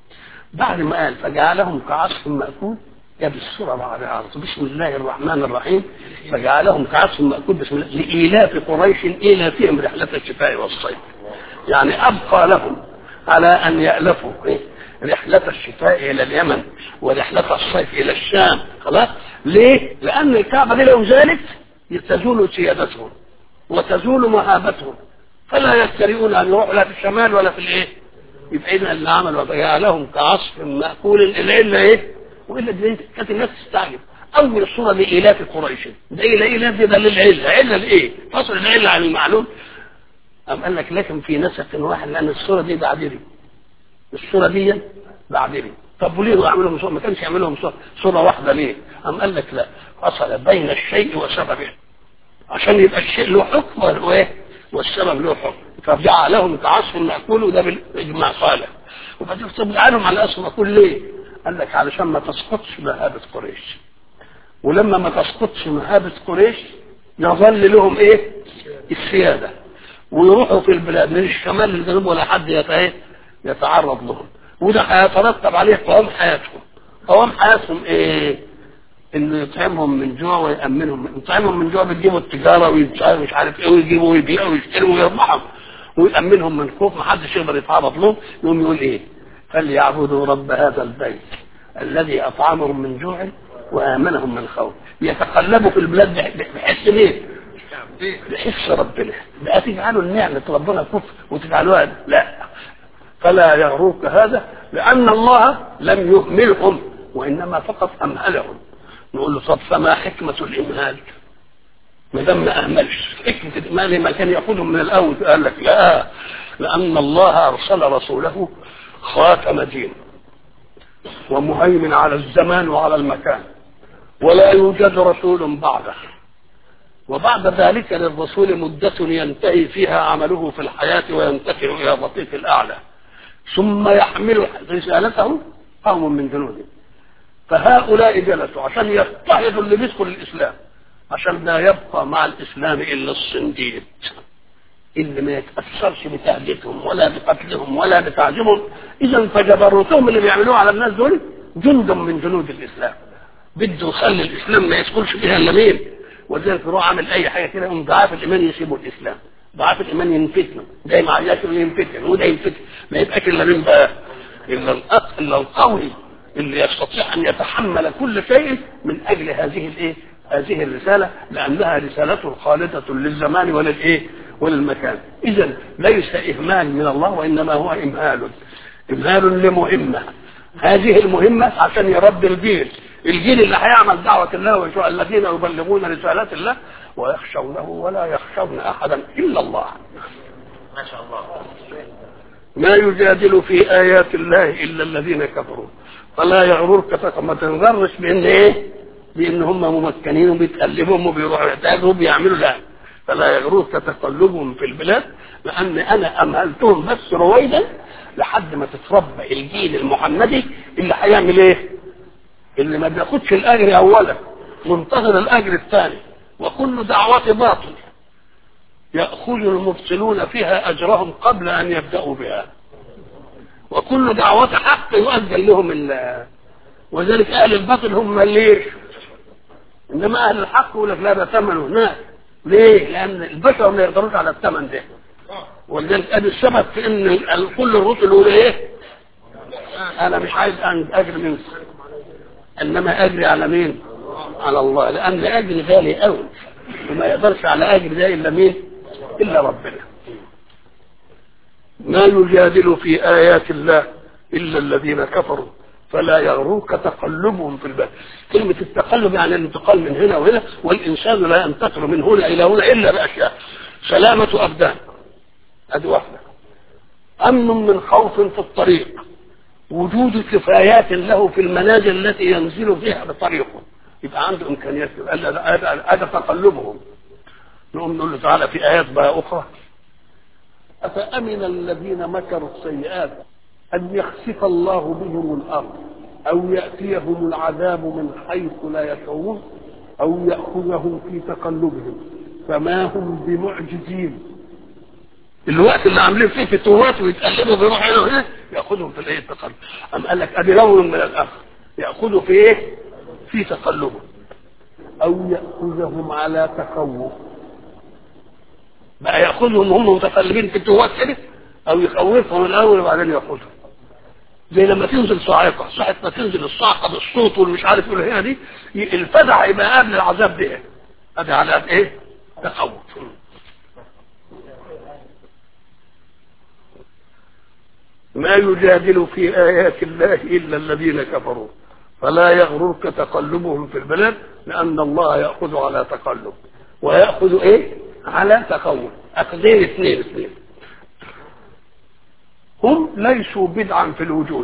بعد ما قال فجعلهم كعصف مأكول جاب السورة بعدها بسم الله الرحمن الرحيم فجعلهم كعصف مأكول بسم الله لإيلاف قريش إيلافهم رحلة الشتاء والصيف يعني أبقى لهم على أن يألفوا رحلة الشتاء إلى اليمن ورحلة الصيف إلى الشام خلاص ليه؟ لأن الكعبة دي لو زالت تزول سيادتهم وتزول مهابتهم فلا يستريئون أن يروحوا لا في الشمال ولا في الإيه؟ يبقى إذا اللي عملوا فجعلهم كعصف مأكول العلة إيه؟ والا دي كانت الناس تستعجب اول صوره لايلاف قريش ده ايه الايلاف ده للعله عله لايه؟ فصل العله عن المعلوم أم قال لك لكن في نسق واحد لان الصوره دي بعدري الصوره دي بعدري طب وليه يعملهم صوره ما كانش يعملهم صوره, صورة واحده ليه؟ أم قال لك لا فصل بين الشيء وسببه عشان يبقى الشيء له حكم وايه؟ والسبب له حكم فجعلهم كعصف مأكول وده بالاجماع صالح وبعدين طب جعلهم على اصل مأكول ليه؟ قال لك علشان ما تسقطش مهابة قريش ولما ما تسقطش مهابة قريش يظل لهم ايه السيادة ويروحوا في البلاد من الشمال للجنوب ولا حد يتعرض لهم وده هيترتب عليه قوام حياتهم قوام حياتهم ايه انه يطعمهم من جوع ويأمنهم يطعمهم من جوع بيجيبوا التجارة ومش عارف ايه ويجيبوا ويبيعوا ويشتروا ويربحهم ويأمنهم من خوف ما حدش يقدر يتعرض لهم يقوم يقول ايه فليعبدوا رب هذا البيت الذي اطعمهم من جوع وامنهم من خوف يتقلبوا في البلاد بحس ليه؟ بحس ربنا لا تجعلوا النعمة ربنا كفر وتجعلوها لا فلا يغروك هذا لأن الله لم يهملهم وإنما فقط أمهلهم نقول له طب فما حكمة الإمهال ما دام ما أهملش حكمة الإمهال ما كان يأخذهم من الأول قال لك لا لأن الله أرسل رسوله خاتم دين ومهيمن على الزمان وعلى المكان ولا يوجد رسول بعده وبعد ذلك للرسول مدة ينتهي فيها عمله في الحياة وينتقل إلى الرفيق الأعلى ثم يحمل رسالته قوم من جنوده فهؤلاء جلسوا عشان يضطهدوا اللي بيدخل الإسلام عشان لا يبقى مع الإسلام إلا الصنديد اللي ما يتاثرش بتهديدهم ولا بقتلهم ولا بتعذيبهم اذا فجبروتهم اللي بيعملوه على الناس دول جند من جنود الاسلام بده يخلي الاسلام ما يدخلش فيها الا مين وذلك يروح عامل اي حاجه كده يقوم ضعاف الايمان يسيبوا الاسلام ضعاف الايمان ينفتنوا ده مع ياسر ينفتن وده ينفتن ما يبقاش الا مين بقى الا الأق... الا القوي اللي يستطيع ان يتحمل كل شيء من اجل هذه الايه هذه الرساله لانها رساله خالده للزمان وللايه وللمكان اذا ليس اهمال من الله وانما هو امهال امهال لمهمه هذه المهمه عشان يربي الجيل الجيل اللي هيعمل دعوة الله ويشوع الذين يبلغون رسالات الله ويخشونه ولا يخشون أحدا إلا الله ما شاء الله ما يجادل في آيات الله إلا الذين كفروا فلا يغررك ما تنغرش بإن إيه بإن هم ممكنين وبيتقلبهم وبيروحوا يحتاجوا وبيعملوا لا فلا يغررك تقلبهم في البلاد لأن أنا أمهلتهم بس رويدا لحد ما تتربى الجيل المحمدي اللي هيعمل إيه؟ اللي ما بياخدش الاجر اولا منتظر الاجر الثاني وكل دعوة باطل يأخذ المبطلون فيها أجرهم قبل أن يبدأوا بها وكل دعوة حق يؤجل لهم ال وذلك أهل الباطل هم ليش إنما أهل الحق يقول لك لا ده ثمنه هناك ليه؟ لأن البشر ما يقدروش على الثمن ده ولذلك أدي السبب في إن كل الرسل يقول إيه؟ أنا مش عايز أجر منك انما اجري على مين على الله لان اجري غالي قوي وما يقدرش على اجر ده الا مين الا ربنا ما يجادل في ايات الله الا الذين كفروا فلا يغروك تقلبهم في البلد كلمة التقلب يعني الانتقال من هنا وهنا والإنسان لا ينتقل من هنا إلى هنا إلا بأشياء سلامة أبدان أدي واحدة أمن من خوف في الطريق وجود كفايات له في المنازل التي ينزل فيها بطريقه يبقى عنده امكانيات هذا تقلبهم نقوم نقول له تعالى في ايات بقى اخرى افامن الذين مكروا السيئات ان يخسف الله بهم الارض او ياتيهم العذاب من حيث لا يشعرون او ياخذهم في تقلبهم فما هم بمعجزين الوقت اللي عاملين فيه فتوات ويتقلبوا بيروحوا هنا وهنا ياخذهم في الايه التقلب ام قال لك ادي لون من الاخر ياخذوا في ايه في تقلبه او ياخذهم على تخوف بقى ياخذهم هم متقلبين في التوات كده او يخوفهم الاول وبعدين ياخذهم زي لما تنزل صاعقه ساعه ما تنزل الصاعقه بالصوت والمش عارف ايه هنا دي الفزع يبقى قبل العذاب ده ادي على ايه تخوف ما يجادل في آيات الله إلا الذين كفروا فلا يغررك تقلبهم في البلد لأن الله يأخذ على تقلب ويأخذ إيه على تقوم أخذين اثنين اثنين هم ليسوا بدعا في الوجود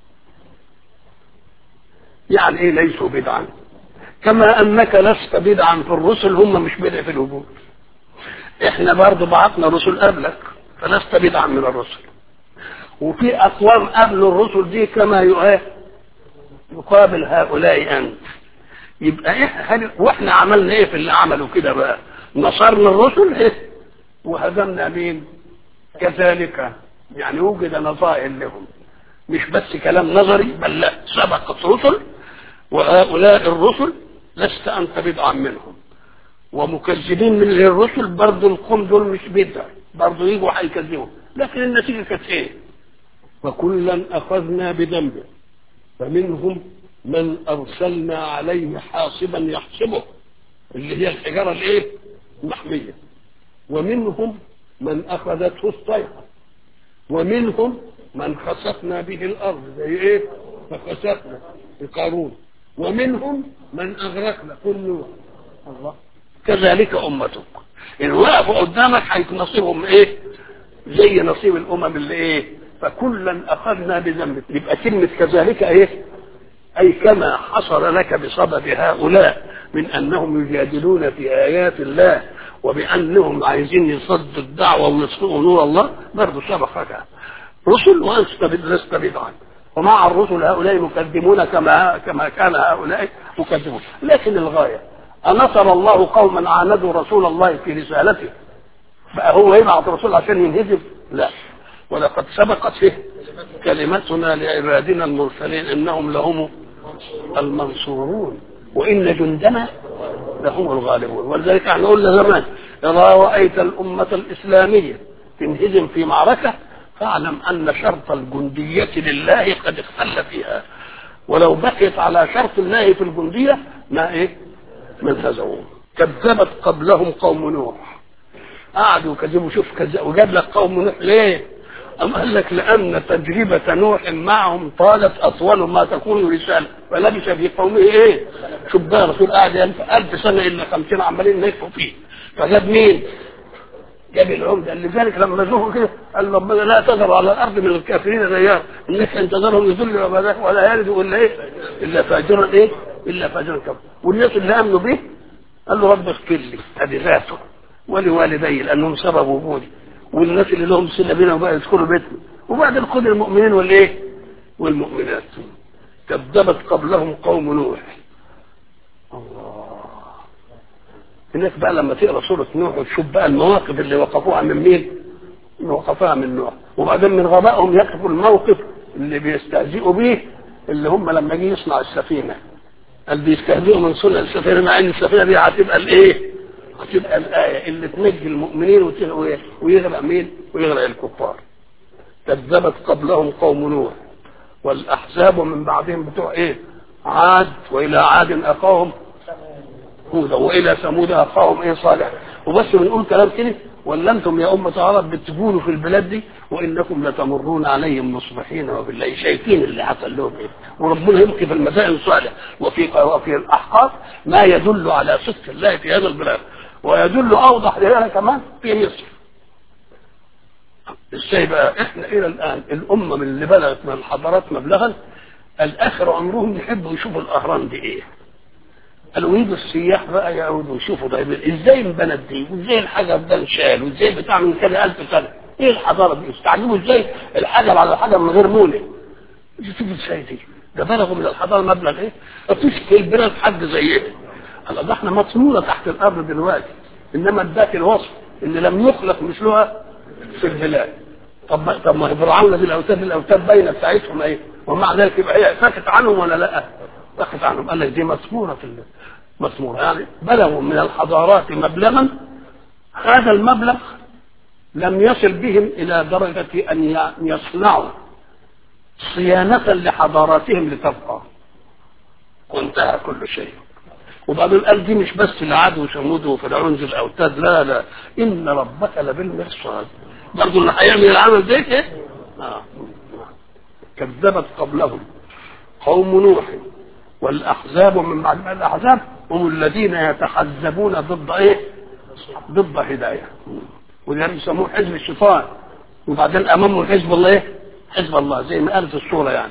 يعني ايه ليسوا بدعا كما انك لست بدعا في الرسل هم مش بدع في الوجود احنا برضه بعثنا رسل قبلك فلست بدعا من الرسل وفي اقوام قبل الرسل دي كما يقابل هؤلاء انت يبقى ايه واحنا عملنا ايه في اللي عملوا كده بقى نصرنا الرسل ايه وهزمنا مين كذلك يعني وجد نظائر لهم مش بس كلام نظري بل لا سبقت رسل وهؤلاء الرسل لست انت بدعا منهم ومكذبين من الرسل برضه القوم دول مش بدع برضه يجوا هيكذبوا لكن النتيجه كانت ايه؟ وكلا اخذنا بذنبه فمنهم من ارسلنا عليه حاصبا يحسبه اللي هي الحجاره الايه؟ المحميه ومنهم من اخذته الصيحه ومنهم من خسفنا به الارض زي ايه؟ فخسفنا بقارون ومنهم من اغرقنا كل الله كذلك امتك ان وقفوا قدامك هيتنصيبهم ايه؟ زي نصيب الامم اللي ايه؟ فكلا اخذنا بذنبك يبقى كلمه كذلك ايه؟ اي كما حصل لك بسبب هؤلاء من انهم يجادلون في ايات الله وبانهم عايزين يصدوا الدعوه ويطفئوا نور الله برضه سبقك رسل وانت لست بدعا ومع الرسل هؤلاء مكذبون كما كما كان هؤلاء مكذبون لكن الغايه أنصر الله قوما عاندوا رسول الله في رسالته بقى هو يبعث رسول عشان ينهزم لا ولقد سبقت فيه كلمتنا لعبادنا المرسلين انهم لهم المنصورون وان جندنا لهم الغالبون ولذلك احنا قلنا زمان اذا رايت الامه الاسلاميه تنهزم في معركه فاعلم ان شرط الجنديه لله قد اختل فيها ولو بقيت على شرط الله في الجنديه ما ايه ما انهزموا كذبت قبلهم قوم نوح قعدوا كذبوا شوف كذب وجاب لك قوم نوح ليه؟ أم قال لك لأن تجربة نوح معهم طالت أطول ما تكون رسالة فلبث في قومه إيه؟ شوف بقى رسول قاعد ألف, ألف سنة إلا خمسين عمالين نكفوا فيه فجاب مين؟ جاب العمدة لذلك لما زوجوا كده قال ربنا لا تذر على الأرض من الكافرين ديار إنك إن تذرهم يذل ولا ولا يلد إلا إيه؟ إلا فاجرا إيه؟ إلا فاجرا كفر والناس اللي آمنوا به قال له رب اغفر لي هذه ذاته ولوالدي لانهم سبب وجودي والناس اللي لهم سنه بينا وبقى يدخلوا بيتنا وبعدين خد المؤمنين والايه؟ والمؤمنات كذبت قبلهم قوم نوح الله هناك بقى لما تقرا سوره نوح وتشوف بقى المواقف اللي وقفوها من مين؟ اللي وقفوها من نوح وبعدين من غبائهم يقفوا الموقف اللي بيستهزئوا به اللي هم لما جه يصنع السفينه قال بيستهزئوا من صنع السفينه مع ان السفينه دي هتبقى الايه؟ هتبقى الايه اللي تنجي المؤمنين وت- ويغرق مين؟ ويغرق الكفار. كذبت قبلهم قوم نوح والاحزاب من بعدهم بتوع ايه؟ عاد والى عاد اخاهم هودا والى ثمود اخاهم ايه صالح وبس بنقول كلام كده ولا انتم يا امه عرب بتقولوا في البلاد دي وانكم لتمرون عليهم مصبحين وبالله شايفين اللي حصل لهم ايه وربنا يبقي في المسائل صالح وفي وفي الاحقاف ما يدل على صدق الله في هذا البلاد ويدل اوضح لنا كمان في مصر ازاي بقى احنا الى الان الامه من اللي بلغت من الحضارات مبلغا الاخر عمرهم يحبوا يشوفوا الاهرام دي ايه قالوا يجوا السياح بقى يقعدوا يشوفوا ده ازاي انبنت دي وازاي الحجر ده انشال وازاي بتاع من كده ألف سنه ايه الحضاره دي استعجبوا ازاي الحجر على الحجر من غير مونه شوفوا ازاي دي ده بلغوا من الحضاره مبلغ ايه مفيش في البلاد حد زي ايه الله ده احنا مطمونه تحت الارض دلوقتي انما اداك الوصف ان لم يخلق مثلها في البلاد طب ما طب ما فرعون دي الاوتاد الاوتاد باينه بتاعتهم ايه ومع ذلك يبقى هي سكت عنهم ولا لا؟ سكت عنهم قال لك دي مسموره في ال- مسموره يعني بلغوا من الحضارات مبلغا هذا المبلغ لم يصل بهم الى درجه ان ي- يصنعوا صيانه لحضاراتهم لتبقى وانتهى كل شيء وبعدين قال دي مش بس العاد وثمود وفرعون ذي الاوتاد لا لا ان ربك لبالمرصاد برضه اللي هيعمل العمل ده ايه؟ آه. كذبت قبلهم قوم نوح والاحزاب من بعد الاحزاب هم الذين يتحزبون ضد ايه؟ ضد هدايه وده يسموه حزب الشيطان وبعدين امامه حزب الله ايه؟ حزب الله زي ما قالت الصوره يعني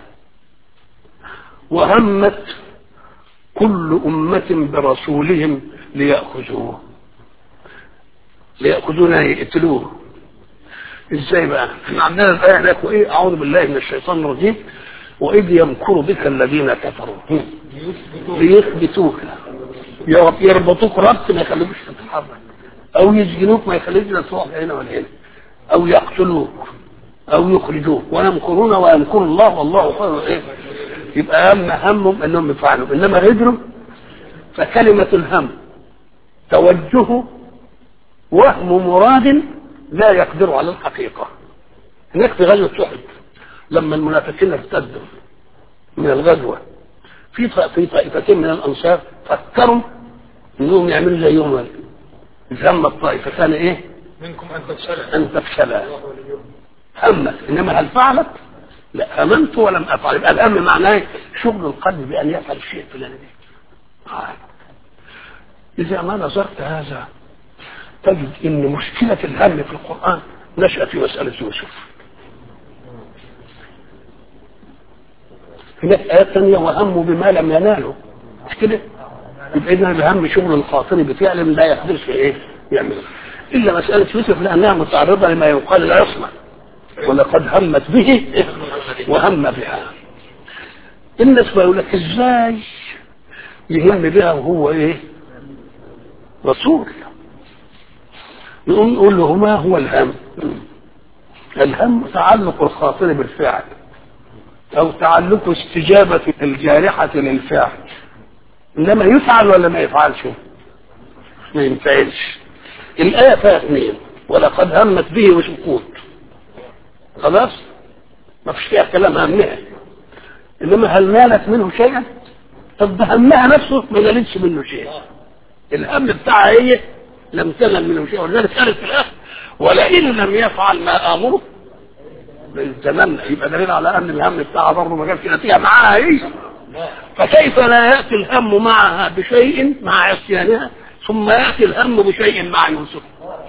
وهمت كل أمة برسولهم ليأخذوه ليأخذونه يقتلوه ازاي بقى؟ احنا عندنا الآية هناك وإيه أعوذ بالله من الشيطان الرجيم وإذ يمكر بك الذين كفروا هم. ليثبتوك يرب- يربطوك ربط ما يخليكش تتحرك أو يسجنوك ما يخليكش لا تروح هنا ولا هنا أو يقتلوك أو يخرجوك ويمكرون ويمكر الله والله خير إيه؟ يبقى هم همهم انهم يفعلوا انما غدروا فكلمة الهم توجه وهم مراد لا يقدر على الحقيقة هناك في غزوة أحد لما المنافقين ارتدوا من الغزوة في ط- في طائفتين من الأنصار فكروا انهم يعملوا زيهم ذم الطائفتان ايه؟ منكم أن تفشلوا ان تفشلا همت انما هل فعلت؟ لا امنت ولم افعل يبقى الامن معناه شغل القلب بان يفعل الشيء الفلاني آه. اذا ما نظرت هذا تجد ان مشكله الهم في القران نشات في مساله يوسف هناك ايات ثانيه وهموا بما لم ينالوا مش كده؟ يبقى اذا الهم شغل الخاطر بفعل لا يقدرش ايه يعمله الا مساله يوسف لانها متعرضه لما يقال لا يصنع ولقد همت به وهم بها الناس بيقول لك ازاي يهم بها وهو ايه رسول نقوم نقول له ما هو الهم الهم تعلق الخاطر بالفعل او تعلق استجابة الجارحة للفعل انما يفعل ولا ما يفعلش ما ينفعلش الآية فيها اثنين ولقد همت به وسكوت خلاص ما فيش فيها كلام همها انما هل نالت منه شيئا طب ده همها نفسه ما نالتش منه شيء الهم بتاعها هي لم تنل منه شيء ولذلك قالت في الاخر ولئن لم يفعل ما امره بالتمنى يبقى دليل على ان الهم بتاعها برضه ما جابش نتيجه معاها هي فكيف لا ياتي الهم معها بشيء مع عصيانها ثم ياتي الهم بشيء مع يوسف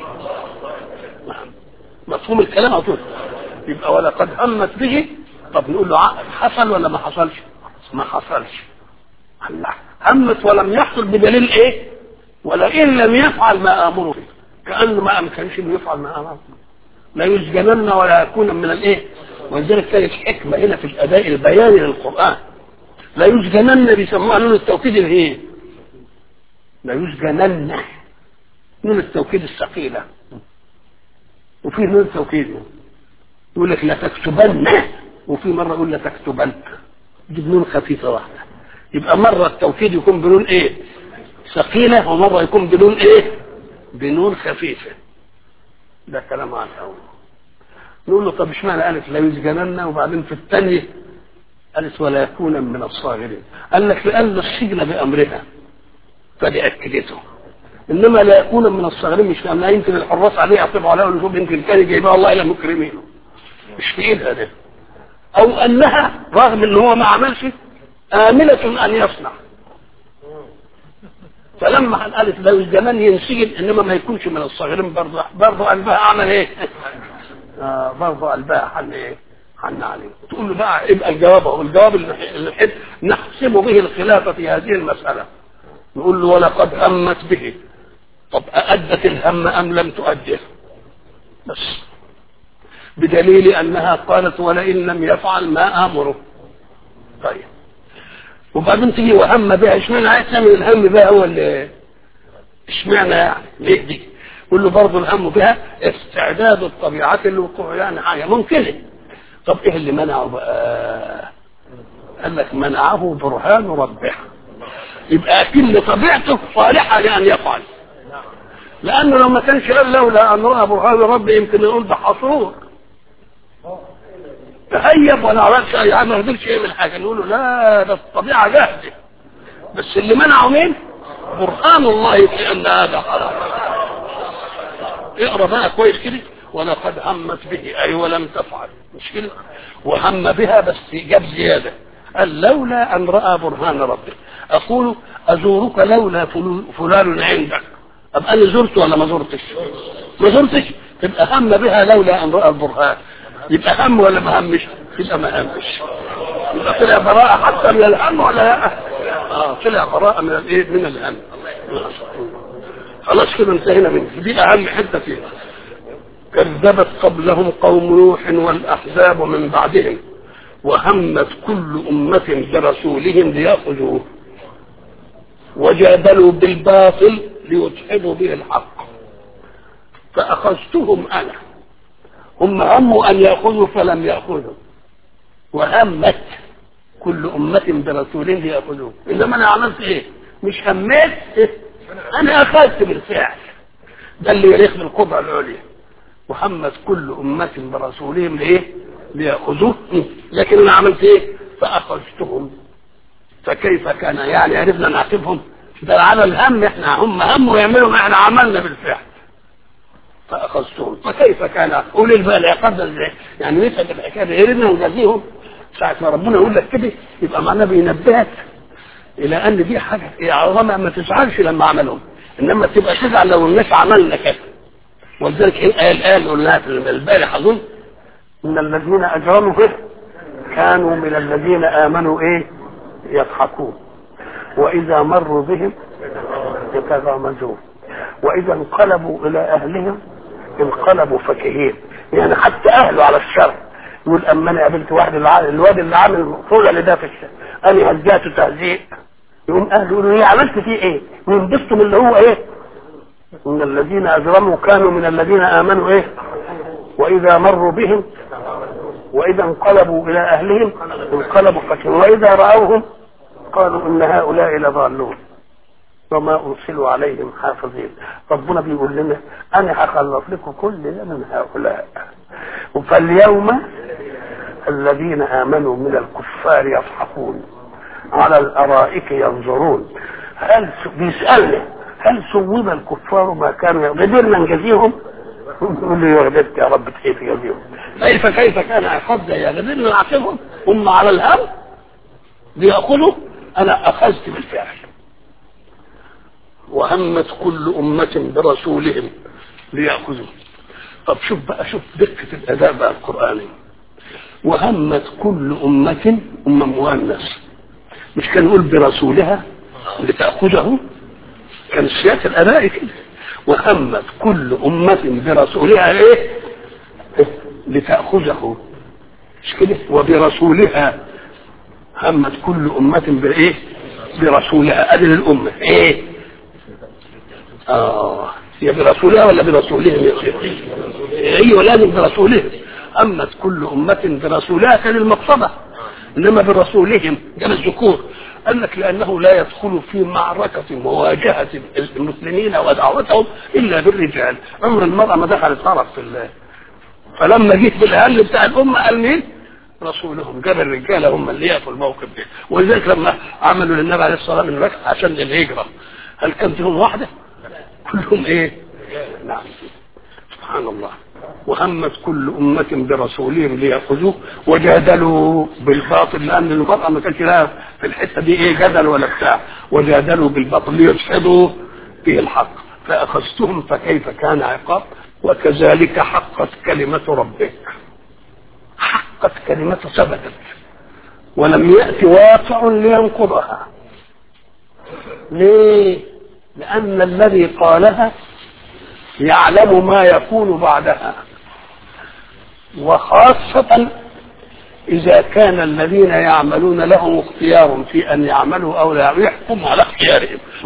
مفهوم الكلام اظن يبقى ولقد همت به طب نقول له حصل ولا ما حصلش ما حصلش الله همت ولم يحصل بدليل ايه ولئن لم يفعل ما امره به كانه ما امكنش انه يفعل ما امره لا يسجنن ولا يكون من الايه ولذلك كانت حكمه هنا في الاداء البياني للقران لا يسجنن بيسموها نون التوكيد الايه لا يسجنن نون التوكيد الثقيله وفي نون التوكيد يقول لك لا تكتبن وفي مره يقول لا تكتبن دي بنون خفيفه واحده يبقى مره التوكيد يكون بنون ايه ثقيله ومره يكون بنون ايه بنون خفيفه ده كلام عن الاول نقول له طب اشمعنى قالت لا يسجنن وبعدين في الثانيه قالت ولا يكون من الصاغرين قال لك لان السجن بامرها فدي اكدته انما لا يكون من الصاغرين مش لانها يمكن الحراس عليه يعطبوا عليها ونشوف يمكن كان جايبها والله الى مكرمين مش في ايدها ده او انها رغم ان هو ما عملش امنه ان يصنع فلما قالت لو الزمان ينسجن انما ما يكونش من الصغيرين برضه برضه قلبها اعمل ايه؟ آه برضه قلبها حن ايه؟ حن عليه تقول له بقى يبقى الجواب اهو الجواب اللي نحب نحسم به الخلافه في هذه المساله نقول له ولقد همت به طب أأدت الهم أم لم تؤده بس بدليل أنها قالت ولئن لم يفعل ما آمره طيب وبعدين تيجي وهم بها اشمعنى عايز تعمل الهم بها هو اللي اشمعنى يعني ليه دي يقول له برضه الهم بها استعداد الطبيعة للوقوع يعني حاجة ممكنة طب ايه اللي منعه بقى قال لك منعه برهان ربه يبقى كل طبيعته صالحة لأن يفعل لأنه لو ما كانش قال لولا أن رأى برهان ربي يمكن يقول ده حصور تهيب ولا عملش أي حاجة ما قدرش يعمل حاجة نقول له لا ده الطبيعة جاهزة بس اللي منعه مين؟ برهان الله في أن هذا حرام اقرا بقى كويس كده ولقد همت به أي ولم تفعل مش كده وهم بها بس جاب زيادة قال لولا أن رأى برهان ربه أقول أزورك لولا فلان عندك أبقى أنا زرت ولا ما زرتش ما زرتش تبقى هم بها لولا أن رأى البرهان يبقى هم ولا ما همش يبقى ما همش يبقى طلع براءة حتى من الهم ولا لا اه طلع براءة من الايه من الهم خلاص كده انتهينا منه دي اهم حته فيها كذبت قبلهم قوم نوح والاحزاب من بعدهم وهمت كل أمة برسولهم ليأخذوه وجادلوا بالباطل ليدحضوا به الحق فأخذتهم أنا هم هموا أن يأخذوا فلم يأخذوا وهمت كل أمة برسولهم ليأخذوه إنما أنا عملت إيه؟ مش هميت إيه؟ أنا أخذت بالفعل ده اللي يليق بالقدرة العليا وهمت كل أمة برسولهم لإيه؟ ليأخذوه لكن أنا عملت إيه؟ فأخذتهم فكيف كان يعني عرفنا نعاتبهم ده على الهم احنا هم هم ويعملوا ما احنا عملنا بالفعل فأخذتهم فكيف كان أولي البال يقدر ازاي يعني نفهم الحكاية قدرنا نجازيهم ساعة ما ربنا يقول لك كده يبقى معناه بينبهك إلى أن دي حاجة عظمة ما تزعلش لما عملهم إنما تبقى تزعل لو الناس عملنا كده ولذلك الآية الآية قلناها في البارح أظن إن الذين أجرموا كده كانوا من الذين آمنوا إيه يضحكون وإذا مروا بهم يتغامزون وإذا انقلبوا إلى أهلهم انقلبوا فكهين يعني حتى أهله على الشر يقول أما أنا قابلت واحد الواد اللي عامل الطولة اللي ده في الشر أنا هزاته تهزيء يقوم أهله يقولوا إيه عملت فيه إيه؟ وينبسطوا من اللي هو إيه؟ ان الذين اجرموا كانوا من الذين امنوا ايه واذا مروا بهم واذا انقلبوا الى اهلهم انقلبوا فكهين واذا راوهم قالوا ان هؤلاء لضالون وما ارسلوا عليهم حافظين ربنا بيقول لنا انا هخلص لكم كل ده من هؤلاء فاليوم الذين امنوا من الكفار يضحكون على الارائك ينظرون هل بيسالنا هل ثوب الكفار ما كانوا قدرنا نجازيهم يقول لي وغدت يا رب كيف يجازيهم كيف كيف كان عقاب يا قدرنا نعاقبهم هم على الهم ليأخذوا انا اخذت بالفعل وهمت كل أمة برسولهم ليأخذوا طب شوف بقى شوف دقة الأداء بقى القرآني وهمت كل أمة أمة مؤنث مش كان يقول برسولها لتأخذه كان سياسة الأداء كده وهمت كل أمة برسولها إيه؟ لتأخذه مش كده وبرسولها همت كل أمة بإيه؟ برسولها أدل الأمة إيه؟ آه هي برسولها ولا برسولهم يا شيخ؟ ايوه لازم برسولهم أمت كل أمة برسولها كان المقصدة إنما برسولهم جاب الذكور قال لك لأنه لا يدخل في معركة مواجهة المسلمين ودعوتهم إلا بالرجال عمر المرأة ما دخلت طرف في الله فلما جيت بالأقل بتاع الأمة قال مين؟ رسولهم جاب الرجالة هم اللي يقفوا الموقف ده ولذلك لما عملوا للنبي عليه الصلاة والسلام الركعة عشان الهجرة هل كان فيهم واحدة؟ كلهم ايه؟ نعم سبحان الله وهمت كل أمة برسولهم ليأخذوه وجادلوا بالباطل لأن المرأة ما كانش لها في الحتة دي إيه جدل ولا بتاع وجادلوا بالباطل ليدحضوا به الحق فأخذتهم فكيف كان عقاب وكذلك حقت كلمة ربك حقت كلمة ثبتت ولم يأتي واقع لينقضها ليه؟ لأن الذي قالها يعلم ما يكون بعدها وخاصة إذا كان الذين يعملون لهم اختيار في أن يعملوا أو لا يحكم على اختيارهم